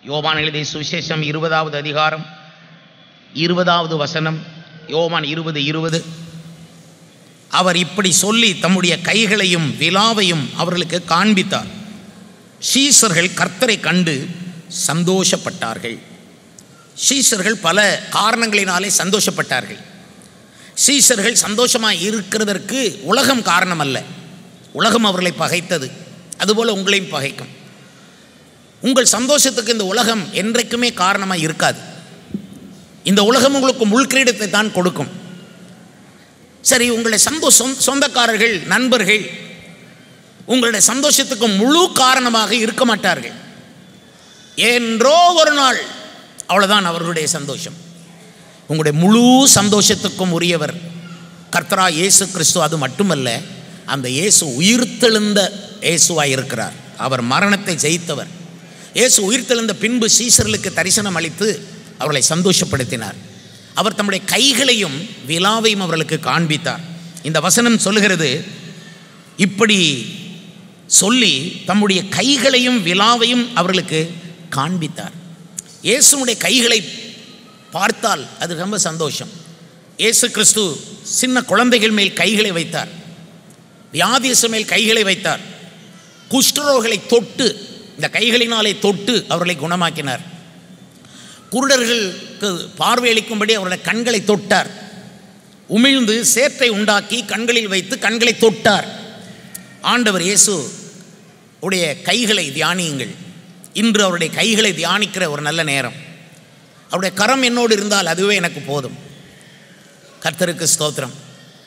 யோவான் எழுதிய சுவிசேஷம் இருபதாவது அதிகாரம் இருபதாவது வசனம் யோவான் இருபது இருபது அவர் இப்படி சொல்லி தம்முடைய கைகளையும் விலாவையும் அவர்களுக்கு காண்பித்தார் சீசர்கள் கர்த்தரை கண்டு சந்தோஷப்பட்டார்கள் சீசர்கள் பல காரணங்களினாலே சந்தோஷப்பட்டார்கள் சீசர்கள் சந்தோஷமாக இருக்கிறதற்கு உலகம் காரணம் அல்ல உலகம் அவர்களை பகைத்தது அதுபோல் உங்களையும் பகைக்கும் உங்கள் சந்தோஷத்துக்கு இந்த உலகம் என்றைக்குமே காரணமாக இருக்காது இந்த உலகம் உங்களுக்கு முள்கிரீடத்தை தான் கொடுக்கும் சரி உங்களுடைய சந்தோஷம் சொந்தக்காரர்கள் நண்பர்கள் உங்களுடைய சந்தோஷத்துக்கு முழு காரணமாக இருக்க மாட்டார்கள் என்றோ ஒரு நாள் அவ்வளோதான் அவர்களுடைய சந்தோஷம் உங்களுடைய முழு சந்தோஷத்துக்கும் உரியவர் கர்த்தரா இயேசு கிறிஸ்து அது மட்டுமல்ல அந்த இயேசு உயிர்த்தெழுந்த இயேசுவாய் இருக்கிறார் அவர் மரணத்தை ஜெயித்தவர் இயேசு உயிர்த்தெழுந்த பின்பு சீசர்களுக்கு தரிசனம் அளித்து அவர்களை சந்தோஷப்படுத்தினார் அவர் தம்முடைய கைகளையும் விலாவையும் அவர்களுக்கு காண்பித்தார் இந்த வசனம் சொல்லுகிறது இப்படி சொல்லி தம்முடைய கைகளையும் விலாவையும் அவர்களுக்கு காண்பித்தார் இயேசுனுடைய கைகளை பார்த்தால் அது ரொம்ப சந்தோஷம் இயேசு கிறிஸ்து சின்ன குழந்தைகள் மேல் கைகளை வைத்தார் வியாதிச மேல் கைகளை வைத்தார் குஷ்டரோகளை தொட்டு இந்த கைகளினாலே தொட்டு அவர்களை குணமாக்கினார் குருடர்களுக்கு பார்வையளிக்கும்படி அவருடைய கண்களை தொட்டார் உமிழ்ந்து சேற்றை உண்டாக்கி கண்களில் வைத்து கண்களை தொட்டார் ஆண்டவர் இயேசு உடைய கைகளை தியானியுங்கள் இன்று அவருடைய கைகளை தியானிக்கிற ஒரு நல்ல நேரம் அவருடைய கரம் என்னோடு இருந்தால் அதுவே எனக்கு போதும் கர்த்தருக்கு ஸ்தோத்திரம்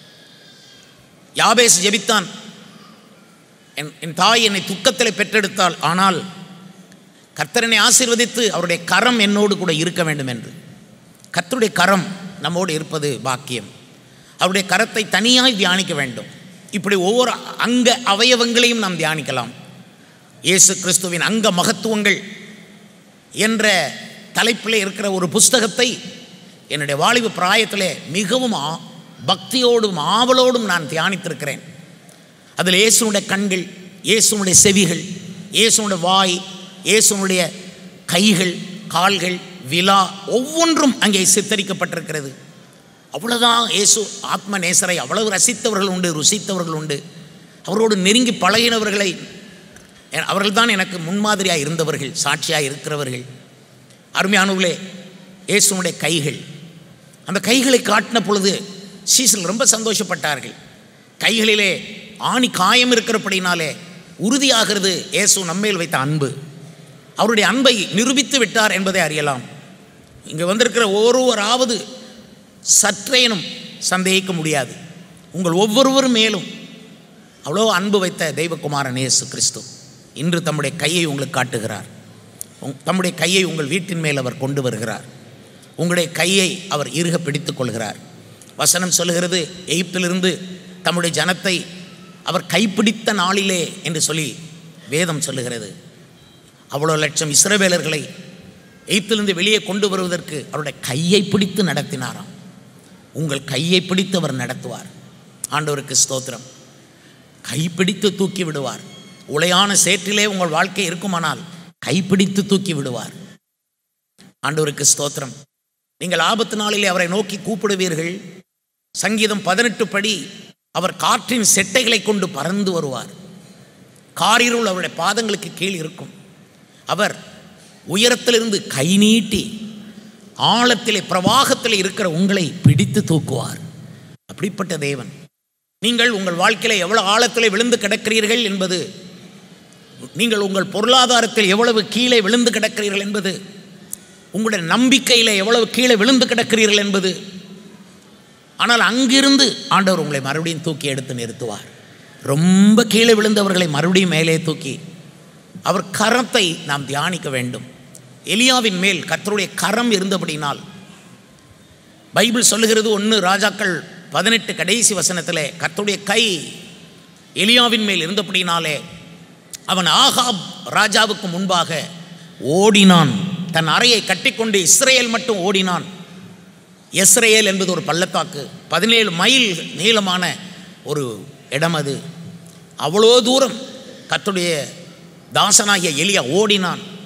யாபேஸ் ஜெபித்தான் என் என் தாய் என்னை துக்கத்தில் பெற்றெடுத்தாள் ஆனால் கர்த்தரனை ஆசீர்வதித்து அவருடைய கரம் என்னோடு கூட இருக்க வேண்டும் என்று கர்த்தருடைய கரம் நம்மோடு இருப்பது பாக்கியம் அவருடைய கரத்தை தனியாய் தியானிக்க வேண்டும் இப்படி ஒவ்வொரு அங்க அவயவங்களையும் நாம் தியானிக்கலாம் இயேசு கிறிஸ்துவின் அங்க மகத்துவங்கள் என்ற தலைப்பில் இருக்கிற ஒரு புஸ்தகத்தை என்னுடைய வாலிப பிராயத்திலே மிகவும் ஆ- பக்தியோடும் ஆவலோடும் நான் தியானித்திருக்கிறேன் அதில் இயேசுனுடைய கண்கள் இயேசுனுடைய செவிகள் இயேசுனுடைய வாய் இயேசுனுடைய கைகள் கால்கள் விலா ஒவ்வொன்றும் அங்கே சித்தரிக்கப்பட்டிருக்கிறது அவ்வளோதான் இயேசு ஆத்ம நேசரை அவ்வளவு ரசித்தவர்கள் உண்டு ருசித்தவர்கள் உண்டு அவரோடு நெருங்கி பழகினவர்களை அவர்கள்தான் எனக்கு முன்மாதிரியாக இருந்தவர்கள் சாட்சியாக இருக்கிறவர்கள் அருமையானவர்களே இயேசுனுடைய கைகள் அந்த கைகளை காட்டின பொழுது சீசல் ரொம்ப சந்தோஷப்பட்டார்கள் கைகளிலே ஆணி காயம் இருக்கிறபடினாலே உறுதியாகிறது இயேசு நம்மேல் வைத்த அன்பு அவருடைய அன்பை நிரூபித்து விட்டார் என்பதை அறியலாம் இங்கே வந்திருக்கிற ஒருவராவது சற்றேனும் சந்தேகிக்க முடியாது உங்கள் ஒவ்வொருவரும் மேலும் அவ்வளோ அன்பு வைத்த தெய்வகுமாரன் இயேசு கிறிஸ்து இன்று தம்முடைய கையை உங்களுக்கு காட்டுகிறார் உங்- தம்முடைய கையை உங்கள் வீட்டின் மேல் அவர் கொண்டு வருகிறார் உங்களுடைய கையை அவர் இறுக பிடித்துக் கொள்கிறார் வசனம் சொல்லுகிறது எகிப்திலிருந்து தம்முடைய ஜனத்தை அவர் கைப்பிடித்த நாளிலே என்று சொல்லி வேதம் சொல்லுகிறது அவ்வளோ லட்சம் இஸ்ரவேலர்களை எகிப்திலிருந்து வெளியே கொண்டு வருவதற்கு அவருடைய கையை பிடித்து நடத்தினாராம் உங்கள் கையை பிடித்து அவர் நடத்துவார் ஆண்டவருக்கு ஸ்தோத்திரம் கைப்பிடித்து தூக்கி விடுவார் உளையான சேற்றிலே உங்கள் வாழ்க்கை இருக்குமானால் கைப்பிடித்து தூக்கி விடுவார் ஆண்டவருக்கு ஸ்தோத்திரம் நீங்கள் ஆபத்து நாளிலே அவரை நோக்கி கூப்பிடுவீர்கள் சங்கீதம் பதினெட்டு படி அவர் காற்றின் செட்டைகளை கொண்டு பறந்து வருவார் காரிருள் அவருடைய பாதங்களுக்கு கீழ் இருக்கும் அவர் உயரத்திலிருந்து கை நீட்டி ஆழத்திலே பிரவாகத்திலே இருக்கிற உங்களை பிடித்து தூக்குவார் அப்படிப்பட்ட தேவன் நீங்கள் உங்கள் வாழ்க்கையில் எவ்வளவு ஆழத்திலே விழுந்து கிடக்கிறீர்கள் என்பது நீங்கள் உங்கள் பொருளாதாரத்தில் எவ்வளவு கீழே விழுந்து கிடக்கிறீர்கள் என்பது உங்களுடைய நம்பிக்கையில் எவ்வளவு கீழே விழுந்து கிடக்கிறீர்கள் என்பது ஆனால் அங்கிருந்து ஆண்டவர் உங்களை மறுபடியும் தூக்கி எடுத்து நிறுத்துவார் ரொம்ப கீழே விழுந்தவர்களை மறுபடியும் மேலே தூக்கி அவர் கரத்தை நாம் தியானிக்க வேண்டும் எலியாவின் மேல் கர்த்தருடைய கரம் இருந்தபடினால் பைபிள் சொல்லுகிறது ஒன்று ராஜாக்கள் பதினெட்டு கடைசி வசனத்தில் கர்த்தருடைய கை எலியாவின் மேல் இருந்தபடினாலே அவன் ஆகாப் ராஜாவுக்கு முன்பாக ஓடினான் தன் அறையை கட்டிக்கொண்டு இஸ்ரேல் மட்டும் ஓடினான் இஸ்ரேல் என்பது ஒரு பள்ளத்தாக்கு பதினேழு மைல் நீளமான ஒரு இடம் அது அவ்வளோ தூரம் கர்த்தருடைய தாசனாகிய எலியா ஓடினான்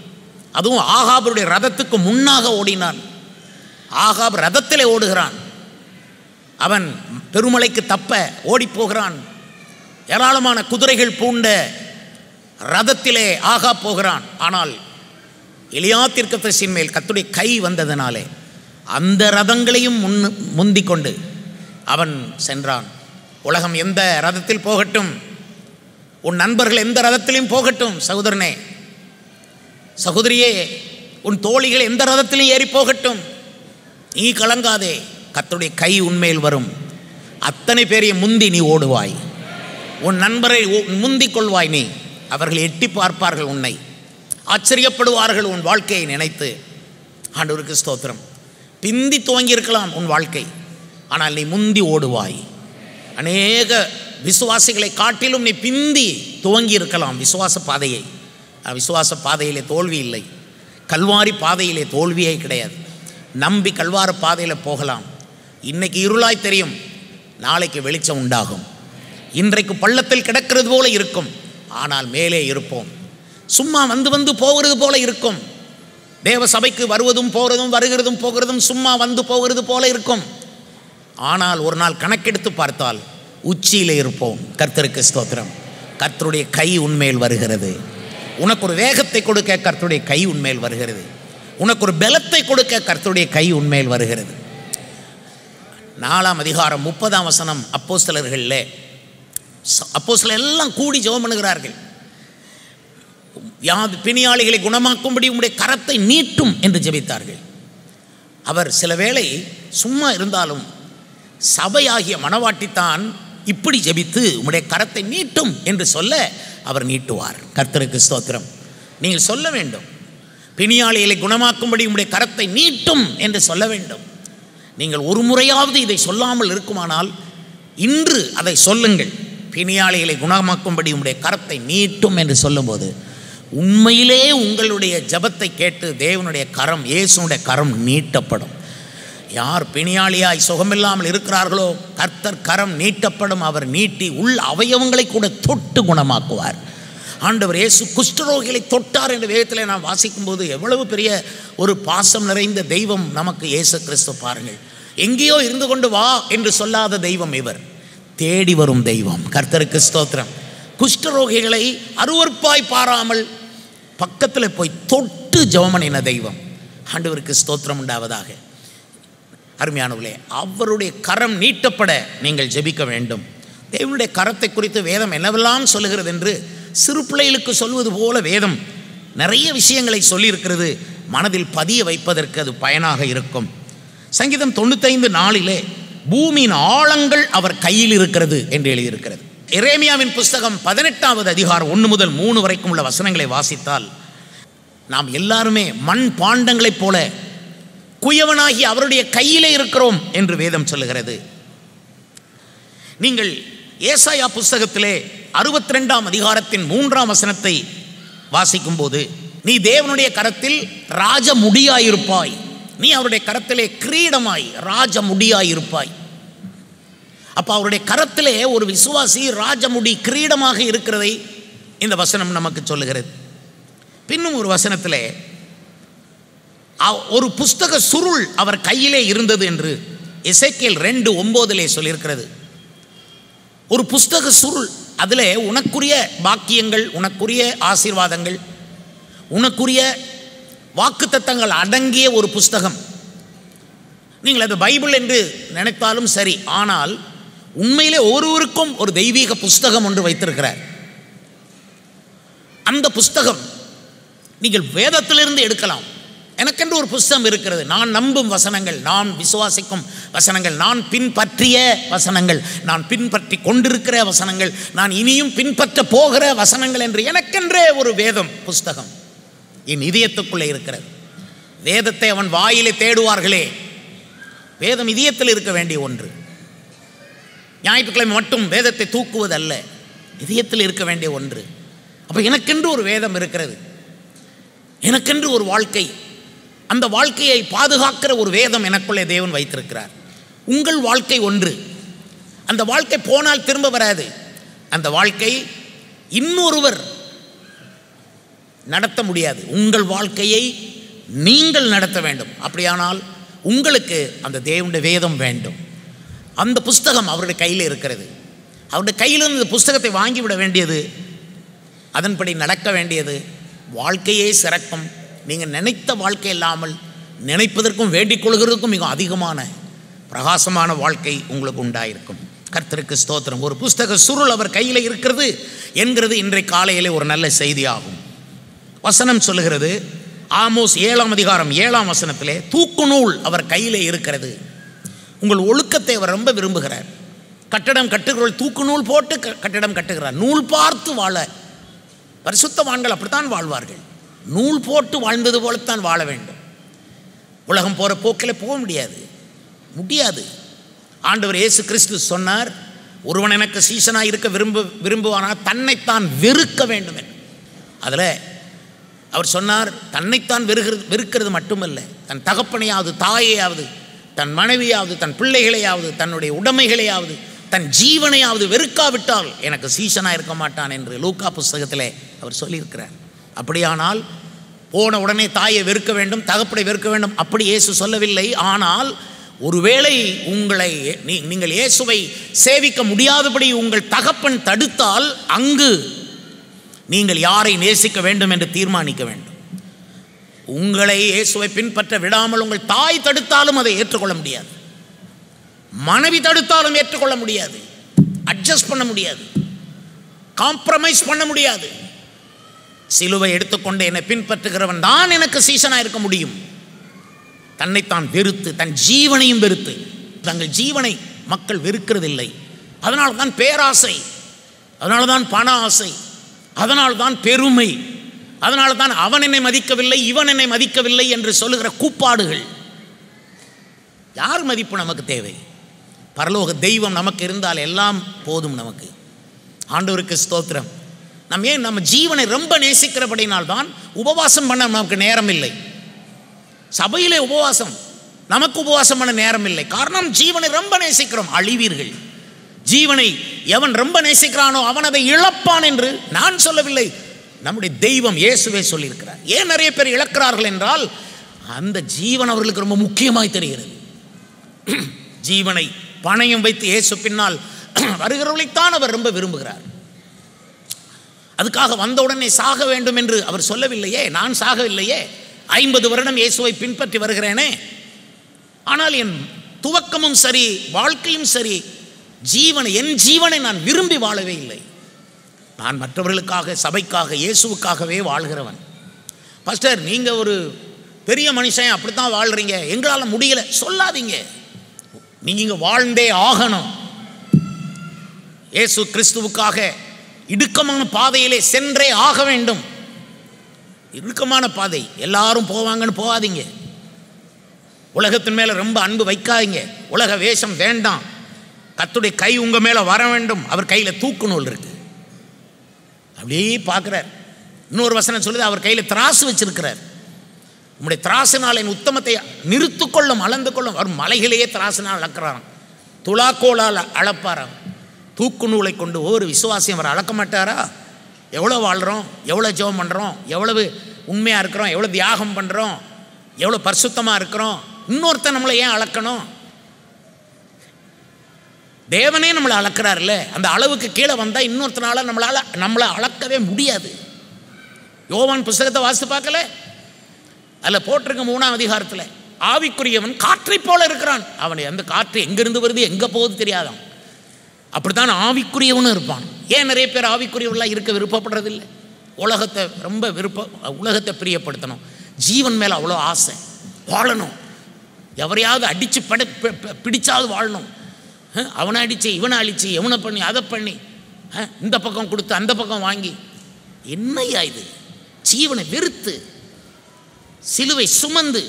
அதுவும் ஆகாபருடைய ரதத்துக்கு முன்னாக ஓடினான் ஆகாப் ரதத்திலே ஓடுகிறான் அவன் பெருமலைக்கு தப்ப ஓடிப் போகிறான் ஏராளமான குதிரைகள் பூண்ட ரதத்திலே ஆகா போகிறான் ஆனால் எலியா தீர்க்கதரிசியின் மேல் கத்துடைய கை வந்ததனாலே அந்த ரதங்களையும் முன் முந்திக் கொண்டு அவன் சென்றான் உலகம் எந்த ரதத்தில் போகட்டும் உன் நண்பர்கள் எந்த ரதத்திலையும் போகட்டும் சகோதரனே சகோதரியே உன் தோழிகள் எந்த ரதத்திலும் ஏறி போகட்டும் நீ கலங்காதே கர்த்தருடைய கை உன்மேல் வரும் அத்தனை பேரையும் முந்தி நீ ஓடுவாய் உன் நண்பரை உ- முந்திக் கொள்வாய் நீ அவர்கள் எட்டி பார்ப்பார்கள் உன்னை ஆச்சரியப்படுவார்கள் உன் வாழ்க்கையை நினைத்து ஆண்டவருக்கு ஸ்தோத்திரம் பிந்தி துவங்கி இருக்கலாம் உன் வாழ்க்கை ஆனால் நீ முந்தி ஓடுவாய் அநேக விசுவாசிகளை காட்டிலும் நீ பிந்தி துவங்கி இருக்கலாம் விசுவாச பாதையை அஹ் விசுவாச பாதையிலே தோல்வி இல்லை கல்வாரி பாதையிலே தோல்வியே கிடையாது நம்பி கல்வார பாதையில் போகலாம் இன்னைக்கு இருளாய் தெரியும் நாளைக்கு வெளிச்சம் உண்டாகும் இன்றைக்கு பள்ளத்தில் கிடக்கிறது போல இருக்கும் ஆனால் மேலே இருப்போம் சும்மா வந்து வந்து போகிறது போல இருக்கும் தேவ சபைக்கு வருவதும் போகிறதும் வருகிறதும் போகிறதும் சும்மா வந்து போகிறது போல இருக்கும் ஆனால் ஒரு நாள் கணக்கெடுத்து பார்த்தால் உச்சியிலே இருப்போம் கர்த்தருக்கு ஸ்தோத்திரம் கர்த்தருடைய கை உன்மேல் வருகிறது உனக்கு ஒரு வேகத்தை கொடுக்க கர்த்தருடைய கை உன்மேல் வருகிறது உனக்கு ஒரு பலத்தை கொடுக்க கர்த்தருடைய கை உன்மேல் வருகிறது நாலாம் அதிகாரம் முப்பதாம் வசனம் அப்போஸ்தலர்களில் அப்போஸ்தலர் எல்லாம் கூடி ஜெபம் பண்ணுகிறார்கள் யாது பிணியாளிகளை குணமாக்கும்படி உம்முடைய கரத்தை நீட்டும் என்று ஜெபித்தார்கள் அவர் சில வேளை சும்மா இருந்தாலும் சபையாகிய மணவாட்டித்தான் இப்படி ஜெபித்து உம்முடைய கரத்தை நீட்டும் என்று சொல்ல அவர் நீட்டுவார் கர்த்தருக்கு ஸ்தோத்திரம் நீங்கள் சொல்ல வேண்டும் பிணியாளிகளை குணமாக்கும்படி உம்முடைய கரத்தை நீட்டும் என்று சொல்ல வேண்டும் நீங்கள் ஒரு முறையாவது இதை சொல்லாமல் இருக்குமானால் இன்று அதை சொல்லுங்கள் பிணியாளிகளை குணமாக்கும்படி உம்முடைய கரத்தை நீட்டும் என்று சொல்லும்போது உண்மையிலே உங்களுடைய ஜெபத்தை கேட்டு தேவனுடைய கரம் இயேசுனுடைய கரம் நீட்டப்படும் யார் பிணியாளியாய் சுகமில்லாமல் இருக்கிறார்களோ கர்த்தர் கரம் நீட்டப்படும் அவர் நீட்டி உள் அவயவங்களை கூட தொட்டு குணமாக்குவார் ஆண்டவர் இயேசு குஷ்டரோகிகளை தொட்டார் என்ற வேதத்தில் நான் வாசிக்கும்போது எவ்வளவு பெரிய ஒரு பாசம் நிறைந்த தெய்வம் நமக்கு இயேசு கிறிஸ்து பாருங்கள் எங்கேயோ இருந்து கொண்டு வா என்று சொல்லாத தெய்வம் இவர் தேடி வரும் தெய்வம் கர்த்தருக்கு ஸ்தோத்திரம் குஷ்டரோகிகளை அருவருப்பாய் பாராமல் பக்கத்தில் போய் தொட்டு ஜெபமணின தெய்வம் ஆண்டவருக்கு ஸ்தோத்திரம் உண்டாவதாக அருமையானவர்களே அவருடைய கரம் நீட்டப்பட நீங்கள் ஜெபிக்க வேண்டும் தேவனுடைய கரத்தை குறித்து வேதம் என்னவெல்லாம் சொல்லுகிறது என்று சிறு பிள்ளைகளுக்கு சொல்வது போல வேதம் நிறைய விஷயங்களை சொல்லியிருக்கிறது மனதில் பதிய வைப்பதற்கு அது பயனாக இருக்கும் சங்கீதம் தொண்ணூத்தைந்து நாளிலே பூமியின் ஆழங்கள் அவர் கையில் இருக்கிறது என்று எழுதியிருக்கிறது எரேமியாவின் புஸ்தகம் பதினெட்டாவது அதிகாரம் ஒன்று முதல் மூணு வரைக்கும் உள்ள வசனங்களை வாசித்தால் நாம் எல்லாருமே மண் பாண்டங்களைப் போல குயவனாகி அவருடைய கையிலே இருக்கிறோம் என்று வேதம் சொல்லுகிறது நீங்கள் ஏசாயா புஸ்தகத்திலே அறுபத்தி ரெண்டாம் அதிகாரத்தின் மூன்றாம் வசனத்தை வாசிக்கும்போது நீ தேவனுடைய கரத்தில் ராஜ முடியாயிருப்பாய் நீ அவருடைய கரத்திலே கிரீடமாய் ராஜ முடியாயிருப்பாய் அப்போ அவருடைய கரத்திலே ஒரு விசுவாசி ராஜமுடி கிரீடமாக இருக்கிறதை இந்த வசனம் நமக்கு சொல்லுகிறது பின்னும் ஒரு வசனத்திலே அவ்- ஒரு புஸ்தக சுருள் அவர் கையிலே இருந்தது என்று எசேக்கியேல் ரெண்டு ஒம்போதிலே சொல்லியிருக்கிறது ஒரு புஸ்தக சுருள் அதில் உனக்குரிய பாக்கியங்கள் உனக்குரிய ஆசீர்வாதங்கள் உனக்குரிய வாக்குத்தத்தங்கள் அடங்கிய ஒரு புஸ்தகம் நீங்கள் அது பைபிள் என்று நினைத்தாலும் சரி ஆனால் உண்மையிலே ஒருவருக்கும் ஒரு தெய்வீக புஸ்தகம் ஒன்று வைத்திருக்கிறார் அந்த புஸ்தகம் நீங்கள் வேதத்திலிருந்து எடுக்கலாம் எனக்கென்று ஒரு புஸ்தகம் இருக்கிறது நான் நம்பும் வசனங்கள் நான் விசுவாசிக்கும் வசனங்கள் நான் பின்பற்றிய வசனங்கள் நான் பின்பற்றி கொண்டிருக்கிற வசனங்கள் நான் இனியும் பின்பற்ற போகிற வசனங்கள் என்று எனக்கென்றே ஒரு வேதம் புஸ்தகம் என் இதயத்துக்குள்ளே இருக்கிறது வேதத்தை அவன் வாயிலே தேடுவார்களே வேதம் இதயத்தில் இருக்க வேண்டிய ஒன்று ஞாயிற்றுக்கிழமை மட்டும் வேதத்தை தூக்குவதல்ல இதயத்தில் இருக்க வேண்டிய ஒன்று அப்போ எனக்கென்று ஒரு வேதம் இருக்கிறது எனக்கென்று ஒரு வாழ்க்கை அந்த வாழ்க்கையை பாதுகாக்கிற ஒரு வேதம் எனக்குள்ளே தேவன் வைத்திருக்கிறார் உங்கள் வாழ்க்கை ஒன்று அந்த வாழ்க்கை போனால் திரும்ப வராது அந்த வாழ்க்கை இன்னொருவர் நடத்த முடியாது உங்கள் வாழ்க்கையை நீங்கள் நடத்த வேண்டும் அப்படியானால் உங்களுக்கு அந்த தேவனுடைய வேதம் வேண்டும் அந்த புஸ்தகம் அவருடைய கையில் இருக்கிறது அவருடைய கையிலிருந்து இந்த புஸ்தகத்தை வாங்கிவிட வேண்டியது அதன்படி நடக்க வேண்டியது வாழ்க்கையே சிறக்கும் நீங்கள் நினைத்த வாழ்க்கை இல்லாமல் நினைப்பதற்கும் வேண்டிக் கொள்கிறதுக்கும் மிக அதிகமான பிரகாசமான வாழ்க்கை உங்களுக்கு உண்டாயிருக்கும் கர்த்தருக்கு ஸ்தோத்திரம் ஒரு புஸ்தக சுருள் அவர் கையில் இருக்கிறது என்கிறது இன்றைய காலையிலே ஒரு நல்ல செய்தியாகும் வசனம் சொல்லுகிறது ஆமோஸ் ஏழாம் அதிகாரம் ஏழாம் வசனத்திலே தூக்கு நூல் அவர் கையிலே இருக்கிறது உங்கள் ஒழுக்கத்தை அவர் ரொம்ப விரும்புகிறார் கட்டடம் கட்டுகிறவர்கள் தூக்கு நூல் போட்டு க- கட்டடம் கட்டுகிறார் நூல் பார்த்து வாழ பரிசுத்தவான்கள் அப்படித்தான் வாழ்வார்கள் நூல் போட்டு வாழ்ந்தது போலத்தான் வாழ வேண்டும் உலகம் போகிற போக்கில் போக முடியாது முடியாது ஆண்டவர் இயேசு கிறிஸ்து சொன்னார் ஒருவன் எனக்கு சீசனாக இருக்க விரும்ப விரும்புவானா தன்னைத்தான் வெறுக்க வேண்டும் என்று அதில் அவர் சொன்னார் தன்னைத்தான் வெறுகிறது வெறுக்கிறது மட்டுமல்ல தன் தகப்பனையாவது தாயையாவது தன் மனைவியாவது தன் பிள்ளைகளையாவது தன்னுடைய உடைமைகளையாவது தன் ஜீவனையாவது வெறுக்காவிட்டால் எனக்கு சீசனாக இருக்க மாட்டான் என்று லூக்கா புஸ்தகத்திலே அவர் சொல்லியிருக்கிறார் அப்படியானால் போன உடனே தாயை வெறுக்க வேண்டும் தகப்பனை வெறுக்க வேண்டும் அப்படி இயேசு சொல்லவில்லை ஆனால் ஒருவேளை உங்களை நீ- நீங்கள் இயேசுவை சேவிக்க முடியாதபடி உங்கள் தகப்பன் தடுத்தால் அங்கு நீங்கள் யாரை நேசிக்க வேண்டும் என்று தீர்மானிக்க வேண்டும் உங்களை இயேசுவை பின்பற்ற விடாமல் உங்கள் தாய் தடுத்தாலும் அதை ஏற்றுக்கொள்ள முடியாது மனைவி தடுத்தாலும் ஏற்றுக்கொள்ள முடியாது அட்ஜஸ்ட் பண்ண முடியாது காம்ப்ரமைஸ் பண்ண முடியாது சிலுவை எடுத்துக்கொண்டு என்னை பின்பற்றுகிறவன் தான் எனக்கு சீசனாக இருக்க முடியும் தன்னைத்தான் வெறுத்து தன் ஜீவனையும் வெறுத்து தங்கள் ஜீவனை மக்கள் வெறுக்கிறதில்லை அதனால தான் பேராசை அதனால தான் பண ஆசை அதனால தான் பெருமை அதனால தான் அவன் என்னை மதிக்கவில்லை இவன் என்னை மதிக்கவில்லை என்று சொல்லுகிற கூப்பாடுகள் யார் மதிப்பு நமக்கு தேவை பரலோக தெய்வம் நமக்கு இருந்தால் எல்லாம் போதும் நமக்கு ஆண்டவருக்கு ஸ்தோத்திரம் நம்ம ஏன் நம்ம ஜீவனை ரொம்ப நேசிக்கிறபடினால் தான் உபவாசம் பண்ண நமக்கு நேரம் இல்லை சபையிலே உபவாசம் நமக்கு உபவாசம் பண்ண நேரம் இல்லை காரணம் ஜீவனை ரொம்ப நேசிக்கிறோம் அழிவீர்கள் ஜீவனை எவன் ரொம்ப நேசிக்கிறானோ அவன் அதை இழப்பான் என்று நான் சொல்லவில்லை நம்முடைய தெய்வம் இயேசுவே சொல்லியிருக்கிறார் ஏன் நிறைய பேர் இழக்கிறார்கள் என்றால் அந்த ஜீவன் அவர்களுக்கு ரொம்ப முக்கியமாய் தெரிகிறது ஜீவனை பணையும் வைத்து இயேசு பின்னால் வருகிறவர்களைத்தான் அவர் ரொம்ப விரும்புகிறார் அதுக்காக வந்தவுடனே சாக வேண்டும் என்று அவர் சொல்லவில்லையே நான் சாகவில்லையே ஐம்பது வருடம் இயேசுவை பின்பற்றி வருகிறேனே ஆனால் என் துவக்கமும் சரி வாழ்க்கையும் சரி ஜீவனை என் ஜீவனை நான் விரும்பி வாழவே இல்லை நான் மற்றவர்களுக்காக சபைக்காக இயேசுவுக்காகவே வாழ்கிறவன் பாஸ்டர் நீங்கள் ஒரு பெரிய மனுஷன் அப்படித்தான் வாழ்கிறீங்க எங்களால் முடியல சொல்லாதீங்க நீங்கள் வாழ்ந்தே ஆகணும் இயேசு கிறிஸ்துவுக்காக இடுக்கமான பாதையிலே சென்றே ஆக வேண்டும் இடுக்கமான பாதை எல்லாரும் போவாங்கன்னு போகாதீங்க உலகத்தின் மேலே ரொம்ப அன்பு வைக்காதீங்க உலக வேஷம் வேண்டாம் கர்த்தருடைய கை உங்கள் மேலே வர வேண்டும் அவர் கையில் தூக்கு நூல் இருக்கு அப்படியே பார்க்குறார் இன்னொரு வசனம் சொல்லுது அவர் கையில் திராசு வச்சிருக்கிறார் உம்முடைய திராசினால் என் உத்தமத்தை நிறுத்து கொள்ளும் அளந்து கொள்ளும் அவர் மலைகளையே திராசினால் அளக்கிறாராம் துலாக்கோலால் அளப்பாராம் தூக்கு நூலை கொண்டு ஒவ்வொரு விசுவாசியும் அவர் அளக்க மாட்டாரா எவ்வளோ வாழ்கிறோம் எவ்வளோ ஜெபம் பண்ணுறோம் எவ்வளவு உண்மையாக இருக்கிறோம் எவ்வளோ தியாகம் பண்ணுறோம் எவ்வளோ பரிசுத்தமாக இருக்கிறோம் இன்னொருத்தன் நம்மளை ஏன் அளக்கணும் தேவனே நம்மளை அளக்கிறார்ல அந்த அளவுக்கு கீழே வந்தால் இன்னொருத்தனால நம்மளால் நம்மளை அளக்கவே முடியாது யோவான் புஸ்தகத்தை வாசித்து பார்க்கல அதில் போட்டிருக்க மூணாம் அதிகாரத்தில் ஆவிக்குரியவன் காற்றைப் போல இருக்கிறான் அவனை அந்த காற்று எங்கிருந்து வருது எங்கே போகுது தெரியாதான் அப்படித்தான் ஆவிக்குரியவனும் இருப்பான் ஏன் நிறைய பேர் ஆவிக்குரியவர்களாக இருக்க விருப்பப்படுறதில்லை உலகத்தை ரொம்ப விருப்ப உலகத்தை பிரியப்படுத்தணும் ஜீவன் மேலே அவ்வளோ ஆசை வாழணும் எவரையாவது அடித்து பட பி- பி- பிடிச்சாவது வாழணும் அஹ், அவனை அடித்து இவனை அழிச்சு இவனை பண்ணி அதை பண்ணி அஹ், இந்த பக்கம் கொடுத்து அந்த பக்கம் வாங்கி என்னையா இது ஜீவனை வெறுத்து சிலுவை சுமந்து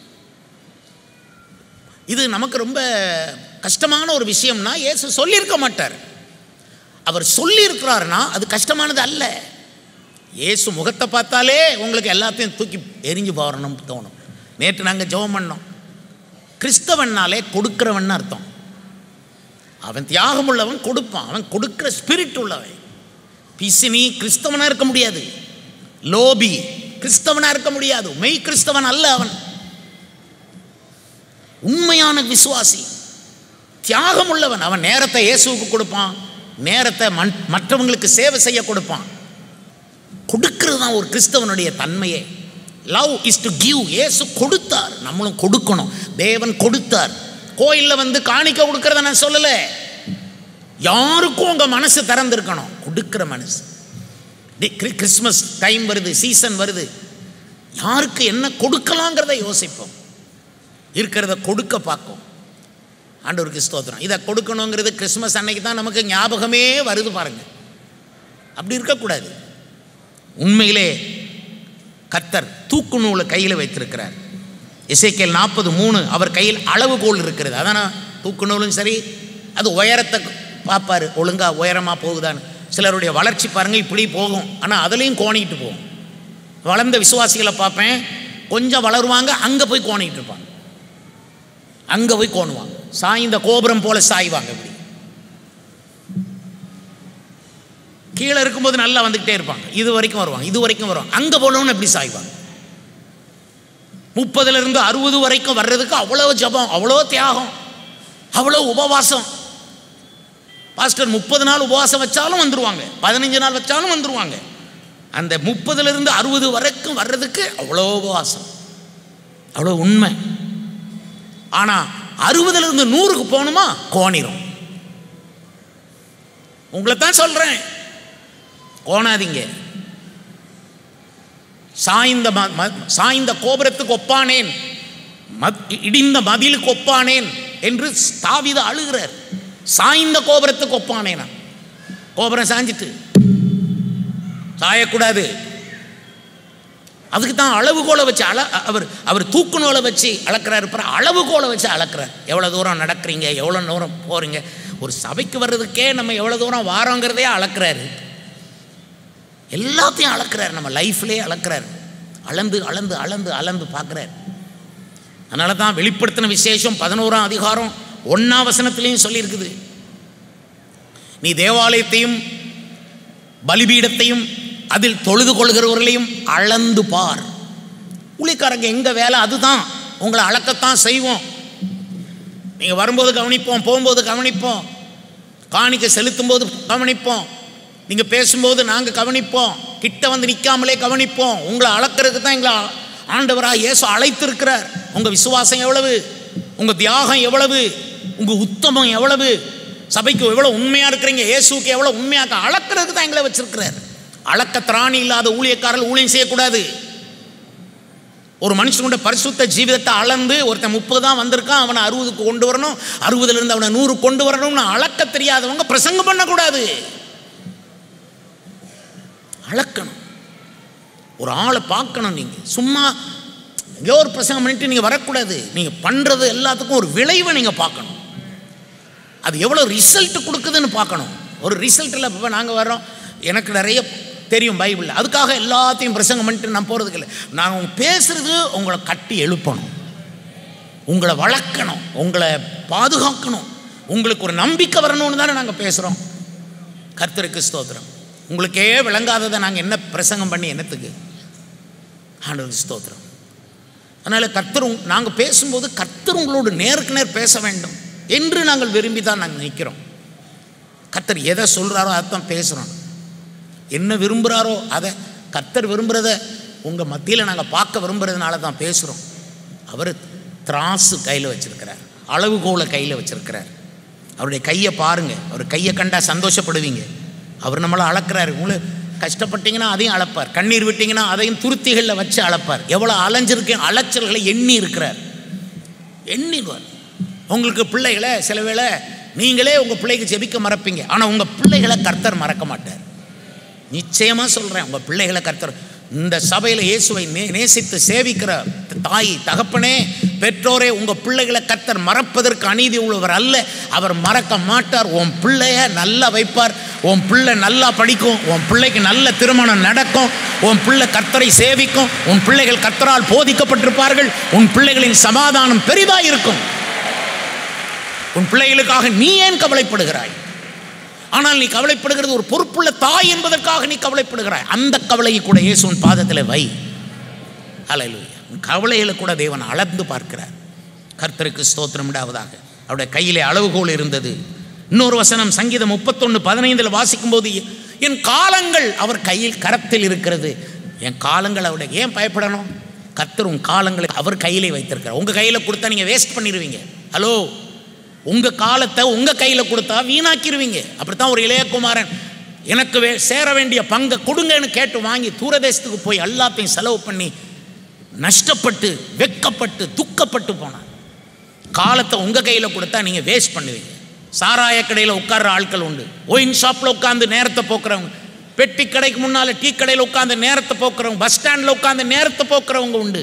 இது நமக்கு ரொம்ப கஷ்டமான ஒரு விஷயம்னா இயேசு சொல்லியிருக்க மாட்டார் அவர் சொல்லியிருக்கிறாருன்னா அது கஷ்டமானது அல்ல இயேசு முகத்தை பார்த்தாலே உங்களுக்கு எல்லாத்தையும் தூக்கி எரிஞ்சு போகிறணும்னு தோணும் நேற்று நாங்கள் ஜெபம் பண்ணோம் கிறிஸ்தவன்னாலே கொடுக்கிறவன் அர்த்தம் அவன் தியாகம் உள்ளவன் கொடுப்பான் அவன் கொடுக்கிற ஸ்பிரிட் உள்ளவன் பிசினி கிறிஸ்தவனாக இருக்க முடியாது லோபி கிறிஸ்தவனா இருக்க முடியாது மெய் கிறிஸ்தவன் அல்ல அவன் உண்மையான விசுவாசி தியாகம் உள்ளவன் அவன் நேரத்தை இயேசுவுக்கு கொடுப்பான் நேரத்தை மன்- மற்றவங்களுக்கு சேவை செய்ய கொடுப்பான் கொடுக்கிறது தான் ஒரு கிறிஸ்தவனுடைய தன்மையே லவ் இஸ் டு கிவ் இயேசு கொடுத்தார் நம்மளும் கொடுக்கணும் தேவன் கொடுத்தார் கோயிலில் வந்து காணிக்க கொடுக்கறத நான் சொல்லலை யாருக்கும் உங்கள் மனசு திறந்திருக்கணும் கொடுக்கிற மனசு டி- கிரி- கிறிஸ்மஸ் டைம் வருது சீசன் வருது யாருக்கு என்ன கொடுக்கலாங்கிறத யோசிப்போம் இருக்கிறத கொடுக்க பார்க்கும் ஆண்டவருக்கு ஸ்தோத்திரம் இதை கொடுக்கணுங்கிறது கிறிஸ்மஸ் அன்னைக்கு தான் நமக்கு ஞாபகமே வருது பாருங்க அப்படி இருக்கக்கூடாது உண்மையிலே கத்தர் தூக்கு நூலை கையில் வைத்திருக்கிறார் இசைக்கேல் நாற்பது மூணு அவர் கையில் அளவுகோல் இருக்கிறது அதான தூக்கு நூலும் சரி அது உயரத்தை பார்ப்பார் ஒழுங்கா உயரமாக போகுதான்னு சிலருடைய வளர்ச்சி பாருங்கள் இப்படி போகும் ஆனால் அதுலேயும் கோணிக்கிட்டு போகும் வளர்ந்த விசுவாசிகளை பார்ப்பேன் கொஞ்சம் வளருவாங்க அங்கே போய் கோணிக்கிட்டு இருப்பாங்க அங்கே போய் கோணுவாங்க சாய்ந்த கோபுரம் போல சாய்வாங்க இப்படி கீழே இருக்கும்போது நல்லா வந்துக்கிட்டே இருப்பாங்க இது வரைக்கும் வருவாங்க இது வரைக்கும் வருவாங்க அங்கே போனோன்னு எப்படி சாய்வாங்க முப்பதுல இருந்து அறுபது வரைக்கும் வர்றதுக்கு அவ்வளோ ஜபம் அவ்வளோ தியாகம் அவ்வளோ உபவாசம் பாஸ்டர் முப்பது நாள் உபவாசம் வச்சாலும் வந்துருவாங்க பதினஞ்சு நாள் வச்சாலும் வந்துருவாங்க அந்த முப்பதுல இருந்து அறுபது வரைக்கும் வர்றதுக்கு அவ்வளோ உபவாசம் அவ்வளோ உண்மை ஆனால் அறுபதுல இருந்து நூறுக்கு போகணுமா கோணிரும் உங்களை தான் சொல்கிறேன் கோணாதீங்க சாய்ந்த ம- ம- சாய்ந்த கோபுரத்துக்கு ஒப்பானேன் மத்- இடிந்த மதிலுக்கு ஒப்பானேன் என்று தாவித அழுகிறார் சாய்ந்த கோபுரத்துக்கு ஒப்பானேனா கோபுரம் சாஞ்சிட்டு சாயக்கூடாது அதுக்கு தான் அளவுகோலை வச்சு அள அவர் அவர் தூக்குநூலை வச்சு அளக்கிறாரு பாரு அளவுகோலை வச்சு அளக்கிறார் எவ்வளோ தூரம் நடக்கிறீங்க எவ்வளோ தூரம் போகிறீங்க ஒரு சபைக்கு வர்றதுக்கே நம்ம எவ்வளோ தூரம் வாரோங்கிறதே அளக்கிறாரு எல்லாத்தையும் அளக்கிறார் நம்ம லைஃப்லேயே அளக்கிறார் அளந்து அளந்து அளந்து அளந்து பார்க்குறார் அதனால தான் வெளிப்படுத்தின விசேஷம் பதினோராம் அதிகாரம் ஒன்றாம் வசனத்திலையும் சொல்லியிருக்குது நீ தேவாலயத்தையும் பலிபீடத்தையும் அதில் தொழுது கொள்கிறவர்களையும் அளந்து பார் ஊழியக்காரங்க எங்க வேலை அதுதான் உங்களை அளக்கத்தான் செய்வோம் நீங்கள் வரும்போது கவனிப்போம் போகும்போது கவனிப்போம் காணிக்கை செலுத்தும் போது கவனிப்போம் நீங்கள் பேசும்போது நாங்கள் கவனிப்போம் கிட்ட வந்து நிற்காமலே கவனிப்போம் உங்களை அளக்கிறதுக்கு தான் எங்களை ஆண்டவராக இயேசு அழைத்திருக்கிறார் உங்கள் விசுவாசம் எவ்வளவு உங்கள் தியாகம் எவ்வளவு உங்கள் உத்தமம் எவ்வளவு சபைக்கு எவ்வளோ உண்மையாக இருக்கிறீங்க இயேசுக்கு எவ்வளோ உண்மையாக அளக்கிறதுக்கு தான் எங்களை வச்சிருக்கிறார் அளக்க திராணி இல்லாத ஊழியக்காரர்கள் ஊழியம் செய்யக்கூடாது ஒரு மனுஷனுடைய பரிசுத்த ஜீவிதத்தை அளந்து ஒருத்தன் முப்பது தான் வந்திருக்கான் அவனை அறுபதுக்கு கொண்டு வரணும் அறுபதுல இருந்து அவனை நூறு கொண்டு வரணும்னு அளக்க தெரியாதவங்க பிரசங்கம் பண்ணக்கூடாது அளக்கணும் ஒரு ஆளை பார்க்கணும் நீங்கள் சும்மா எங்கேயோ ஒரு பிரசங்கம் பண்ணிட்டு நீங்கள் வரக்கூடாது நீங்கள் பண்ணுறது எல்லாத்துக்கும் ஒரு விளைவை நீங்கள் பார்க்கணும் அது எவ்வளோ ரிசல்ட் கொடுக்குதுன்னு பார்க்கணும் ஒரு ரிசல்ட்டில் இப்போ நாங்கள் வர்றோம் எனக்கு நிறைய தெரியும் பைபிளில் அதுக்காக எல்லாத்தையும் பிரசங்கம் பண்ணிட்டு நான் போகிறதுக்கு இல்லை நாங்கள் பேசுகிறது உங்களை கட்டி எழுப்பணும் உங்களை வளர்க்கணும் உங்களை பாதுகாக்கணும் உங்களுக்கு ஒரு நம்பிக்கை வரணும்னு தானே நாங்கள் பேசுகிறோம் கர்த்தருக்கு ஸ்தோத்திரம் உங்களுக்கே விளங்காததை நாங்கள் என்ன பிரசங்கம் பண்ணி என்னத்துக்கு ஆண்டவருக்கு ஸ்தோத்திரம் அதனால் கர்த்தர் உங்- நாங்கள் பேசும்போது கர்த்தர் உங்களோடு நேருக்கு நேர் பேச வேண்டும் என்று நாங்கள் விரும்பி தான் நாங்கள் நிற்கிறோம் கர்த்தர் எதை சொல்கிறாரோ அதைத்தான் பேசுகிறோம் என்ன விரும்புகிறாரோ அதை கர்த்தர் விரும்புகிறத உங்கள் மத்தியில் நாங்கள் பார்க்க விரும்புறதுனால தான் பேசுகிறோம் அவர் திராசு கையில் வச்சிருக்கிறார் அளவுகோலை கையில் வச்சிருக்கிறார் அவருடைய கையை பாருங்கள் அவர் கையை கண்டா சந்தோஷப்படுவீங்க அவர் நம்மளை அளக்கிறாரு உங்களை கஷ்டப்பட்டீங்கன்னா அதையும் அளப்பார் கண்ணீர் விட்டீங்கன்னா அதையும் துருத்திகளில் வச்சு அளப்பார் எவ்வளோ அலைஞ்சிருக்கேன் அலைச்சல்களை எண்ணி இருக்கிறார் எண்ணிடுவார் உங்களுக்கு பிள்ளைகளை சில வேளை நீங்களே உங்கள் பிள்ளைக்கு ஜெபிக்க மறப்பீங்க ஆனால் உங்கள் பிள்ளைகளை கர்த்தர் மறக்க மாட்டார் நிச்சயமாக சொல்கிறேன் உங்கள் பிள்ளைகளை கர்த்தர் இந்த சபையில் இயேசுவை நே நேசித்து சேவிக்கிற தாய் தகப்பனே பெற்றோரே உங்கள் பிள்ளைகளை கர்த்தர் மறப்பதற்கு அநீதி உள்ளவர் அல்ல அவர் மறக்க மாட்டார் உன் பிள்ளைய நல்லா வைப்பார் உன் பிள்ளை நல்லா படிக்கும் உன் பிள்ளைக்கு நல்ல திருமணம் நடக்கும் உன் பிள்ளை கர்த்தரை சேவிக்கும் உன் பிள்ளைகள் கர்த்தரால் போதிக்கப்பட்டிருப்பார்கள் உன் பிள்ளைகளின் சமாதானம் பெரிதாக இருக்கும் உன் பிள்ளைகளுக்காக நீ ஏன் கவலைப்படுகிறாய் ஆனால் நீ கவலைப்படுகிறது ஒரு பொறுப்புள்ள தாய் என்பதற்காக நீ கவலைப்படுகிறாய் அந்த கவலையை கூட இயேசுவின் பாதத்தில் வை ஹalleluya உன் கவலைகளை கூட தேவன் அளந்து பார்க்கிறார் கர்த்தருக்கு ஸ்தோத்திரம் உண்டாவதாக அவருடைய கையிலே அளவுகோல் இருந்தது இன்னொரு வசனம் சங்கீதம் முப்பத்தொன்று பதினைந்தில் வாசிக்கும்போது என் காலங்கள் அவர் கையில் கரத்தில் இருக்கிறது என் காலங்கள் அவருடைய ஏன் பயப்படணும் கர்த்தர் உன் காலங்களை அவர் கையிலே வைத்திருக்கிறார் உங்கள் கையில் கொடுத்தா நீங்கள் வேஸ்ட் பண்ணிடுவீங்க ஹலோ உங்கள் காலத்தை உங்கள் கையில் கொடுத்தா வீணாக்கிடுவீங்க அப்படித்தான் ஒரு இளையகுமாரன் எனக்கு வே சேர வேண்டிய பங்கை கொடுங்கன்னு கேட்டு வாங்கி தூரதேசத்துக்கு போய் எல்லாத்தையும் செலவு பண்ணி நஷ்டப்பட்டு வெக்கப்பட்டு துக்கப்பட்டு போனான் காலத்தை உங்கள் கையில் கொடுத்தா நீங்கள் வேஸ்ட் பண்ணுவீங்க சாராய கடையில் உட்கார்ற ஆட்கள் உண்டு ஒயின் ஷாப்பில் உட்காந்து நேரத்தை போக்குறவங்க பெட்டி கடைக்கு முன்னால் டீ கடையில் உட்காந்து நேரத்தை போக்குறவங்க பஸ் ஸ்டாண்டில் உட்காந்து நேரத்தை போக்குறவங்க உண்டு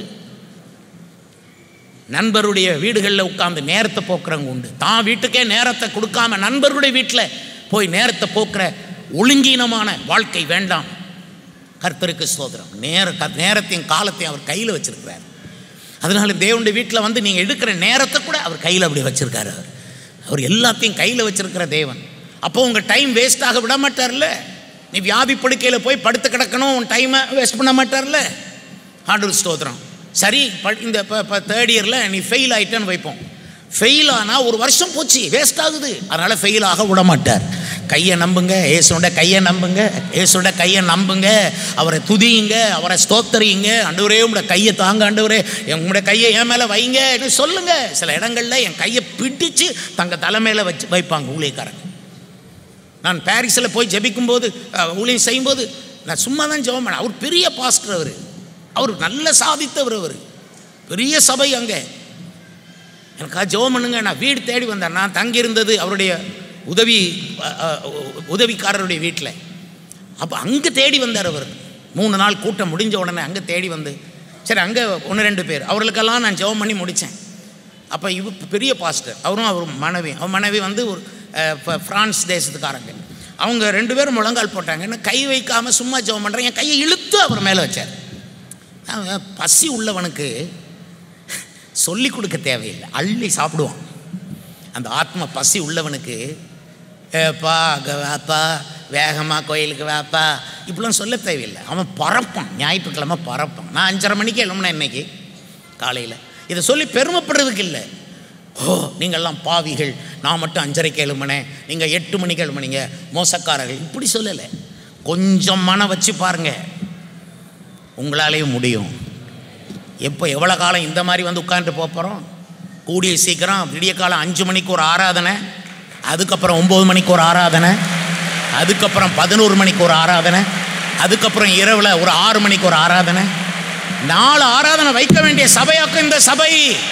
நண்பருடைய வீடுகளில் உட்காந்து நேரத்தை போக்குறவங்க உண்டு தான் வீட்டுக்கே நேரத்தை கொடுக்காம நண்பருடைய வீட்டில் போய் நேரத்தை போக்குற ஒழுங்கீனமான வாழ்க்கை வேண்டாம் கர்த்தருக்கு ஸ்தோத்திரம் நேர க- நேரத்தையும் காலத்தையும் அவர் கையில் வச்சிருக்கிறார் அதனால தேவனுடைய வீட்டில் வந்து நீங்கள் எடுக்கிற நேரத்தை கூட அவர் கையில் அப்படி வச்சிருக்காரு அவர் அவர் எல்லாத்தையும் கையில் வச்சிருக்கிற தேவன் அப்போ உங்கள் டைம் வேஸ்ட் ஆக விட மாட்டார்ல நீ வியாதி படுக்கையில் போய் படுத்து கிடக்கணும் உன் டைமை வேஸ்ட் பண்ண மாட்டார்ல ஆண்டவர் ஸ்தோத்திரம் சரி ப- இந்த இப்போ தேர்ட் இயரில் நீ ஃபெயில் ஆயிட்டேன்னு வைப்போம் ஃபெயில் ஆனால் ஒரு வருஷம் போச்சு வேஸ்ட் ஆகுது அதனால் ஃபெயில் ஆக விட மாட்டார் கையை நம்புங்க ஏசுண்ட கையை நம்புங்க ஏசுண்ட கையை நம்புங்க அவரை துதியுங்க அவரை ஸ்தோத்தரியுங்க ஆண்டவரே உங்களோட கையை தாங்க ஆண்டவரே உங்களுடைய கையை என் மேலே வைங்க சொல்லுங்க சில இடங்கள்ல என் கையை பிடிச்சு தங்க தலைமையில் வச்சு வைப்பாங்க ஊழியக்காரங்க நான் பாரிஸில் போய் ஜெபிக்கும்போது அஹ், ஊழியம் செய்யும்போது நான் சும்மா தான் ஜெபம் பண்ணேன் அவர் பெரிய பாஸ்டர் அவர் அவர் நல்ல சாதித்தவர் அவர் பெரிய சபை அங்கே எனக்கா ஜெபம் பண்ணுங்க நான் வீடு தேடி வந்தேன் நான் தங்கியிருந்தது அவருடைய உதவி அஹ், அஹ், உதவிக்காரருடைய வீட்டில் அப்போ அங்கே தேடி வந்தார் அவர் மூணு நாள் கூட்டம் முடிஞ்ச உடனே அங்கே தேடி வந்து சரி அங்கே ஒன்று ரெண்டு பேர் அவர்களுக்கெல்லாம் நான் ஜெபம் பண்ணி முடித்தேன் அப்போ இவ பெரிய பாஸ்டர் அவரும் அவர் மனைவி அவன் மனைவி வந்து ஒரு அஹ், ப- பிரான்ஸ் தேசத்துக்காரங்க அவங்க ரெண்டு பேரும் முழங்கால் போட்டாங்க என்ன கை வைக்காமல் சும்மா ஜெபம் பண்ணுறேன் என் கையை இழுத்து அவர் மேலே வச்சார் அவன் பசி உள்ளவனுக்கு சொல்லி கொடுக்க தேவையில்லை அள்ளி சாப்பிடுவான் அந்த ஆத்ம பசி உள்ளவனுக்கு ஏப்பா அங்கே வாப்பா வேகமாக கோயிலுக்கு வாப்பா இப்படிலாம் சொல்ல தேவையில்லை அவன் பறப்பான் ஞாயிற்றுக்கிழமை பறப்பான் நான் அஞ்சரை மணிக்கு எழும்புனேன் இன்னைக்கு காலையில் இதை சொல்லி பெருமைப்படுறதுக்கு இல்லை ஓ நீங்கள்லாம் பாவிகள் நான் மட்டும் அஞ்சரைக்கு எழும்பினேன் நீங்கள் எட்டு மணிக்கு எழும்புனீங்க மோசக்காரர்கள் இப்படி சொல்லலை கொஞ்சம் மனம் வச்சு பாருங்கள் உங்களாலேயும் முடியும் எப்போ எவ்வளோ காலம் இந்த மாதிரி வந்து உட்காந்துட்டு போகிறோம் கூடிய சீக்கிரம் விடிய காலம் அஞ்சு மணிக்கு ஒரு ஆராதனை அதுக்கப்புறம் ஒம்பது மணிக்கு ஒரு ஆராதனை அதுக்கப்புறம் பதினோரு மணிக்கு ஒரு ஆராதனை அதுக்கப்புறம் இரவில் ஒரு ஆறு மணிக்கு ஒரு ஆராதனை நாலு ஆராதனை வைக்க வேண்டிய சபையாக்கும் இந்த சபை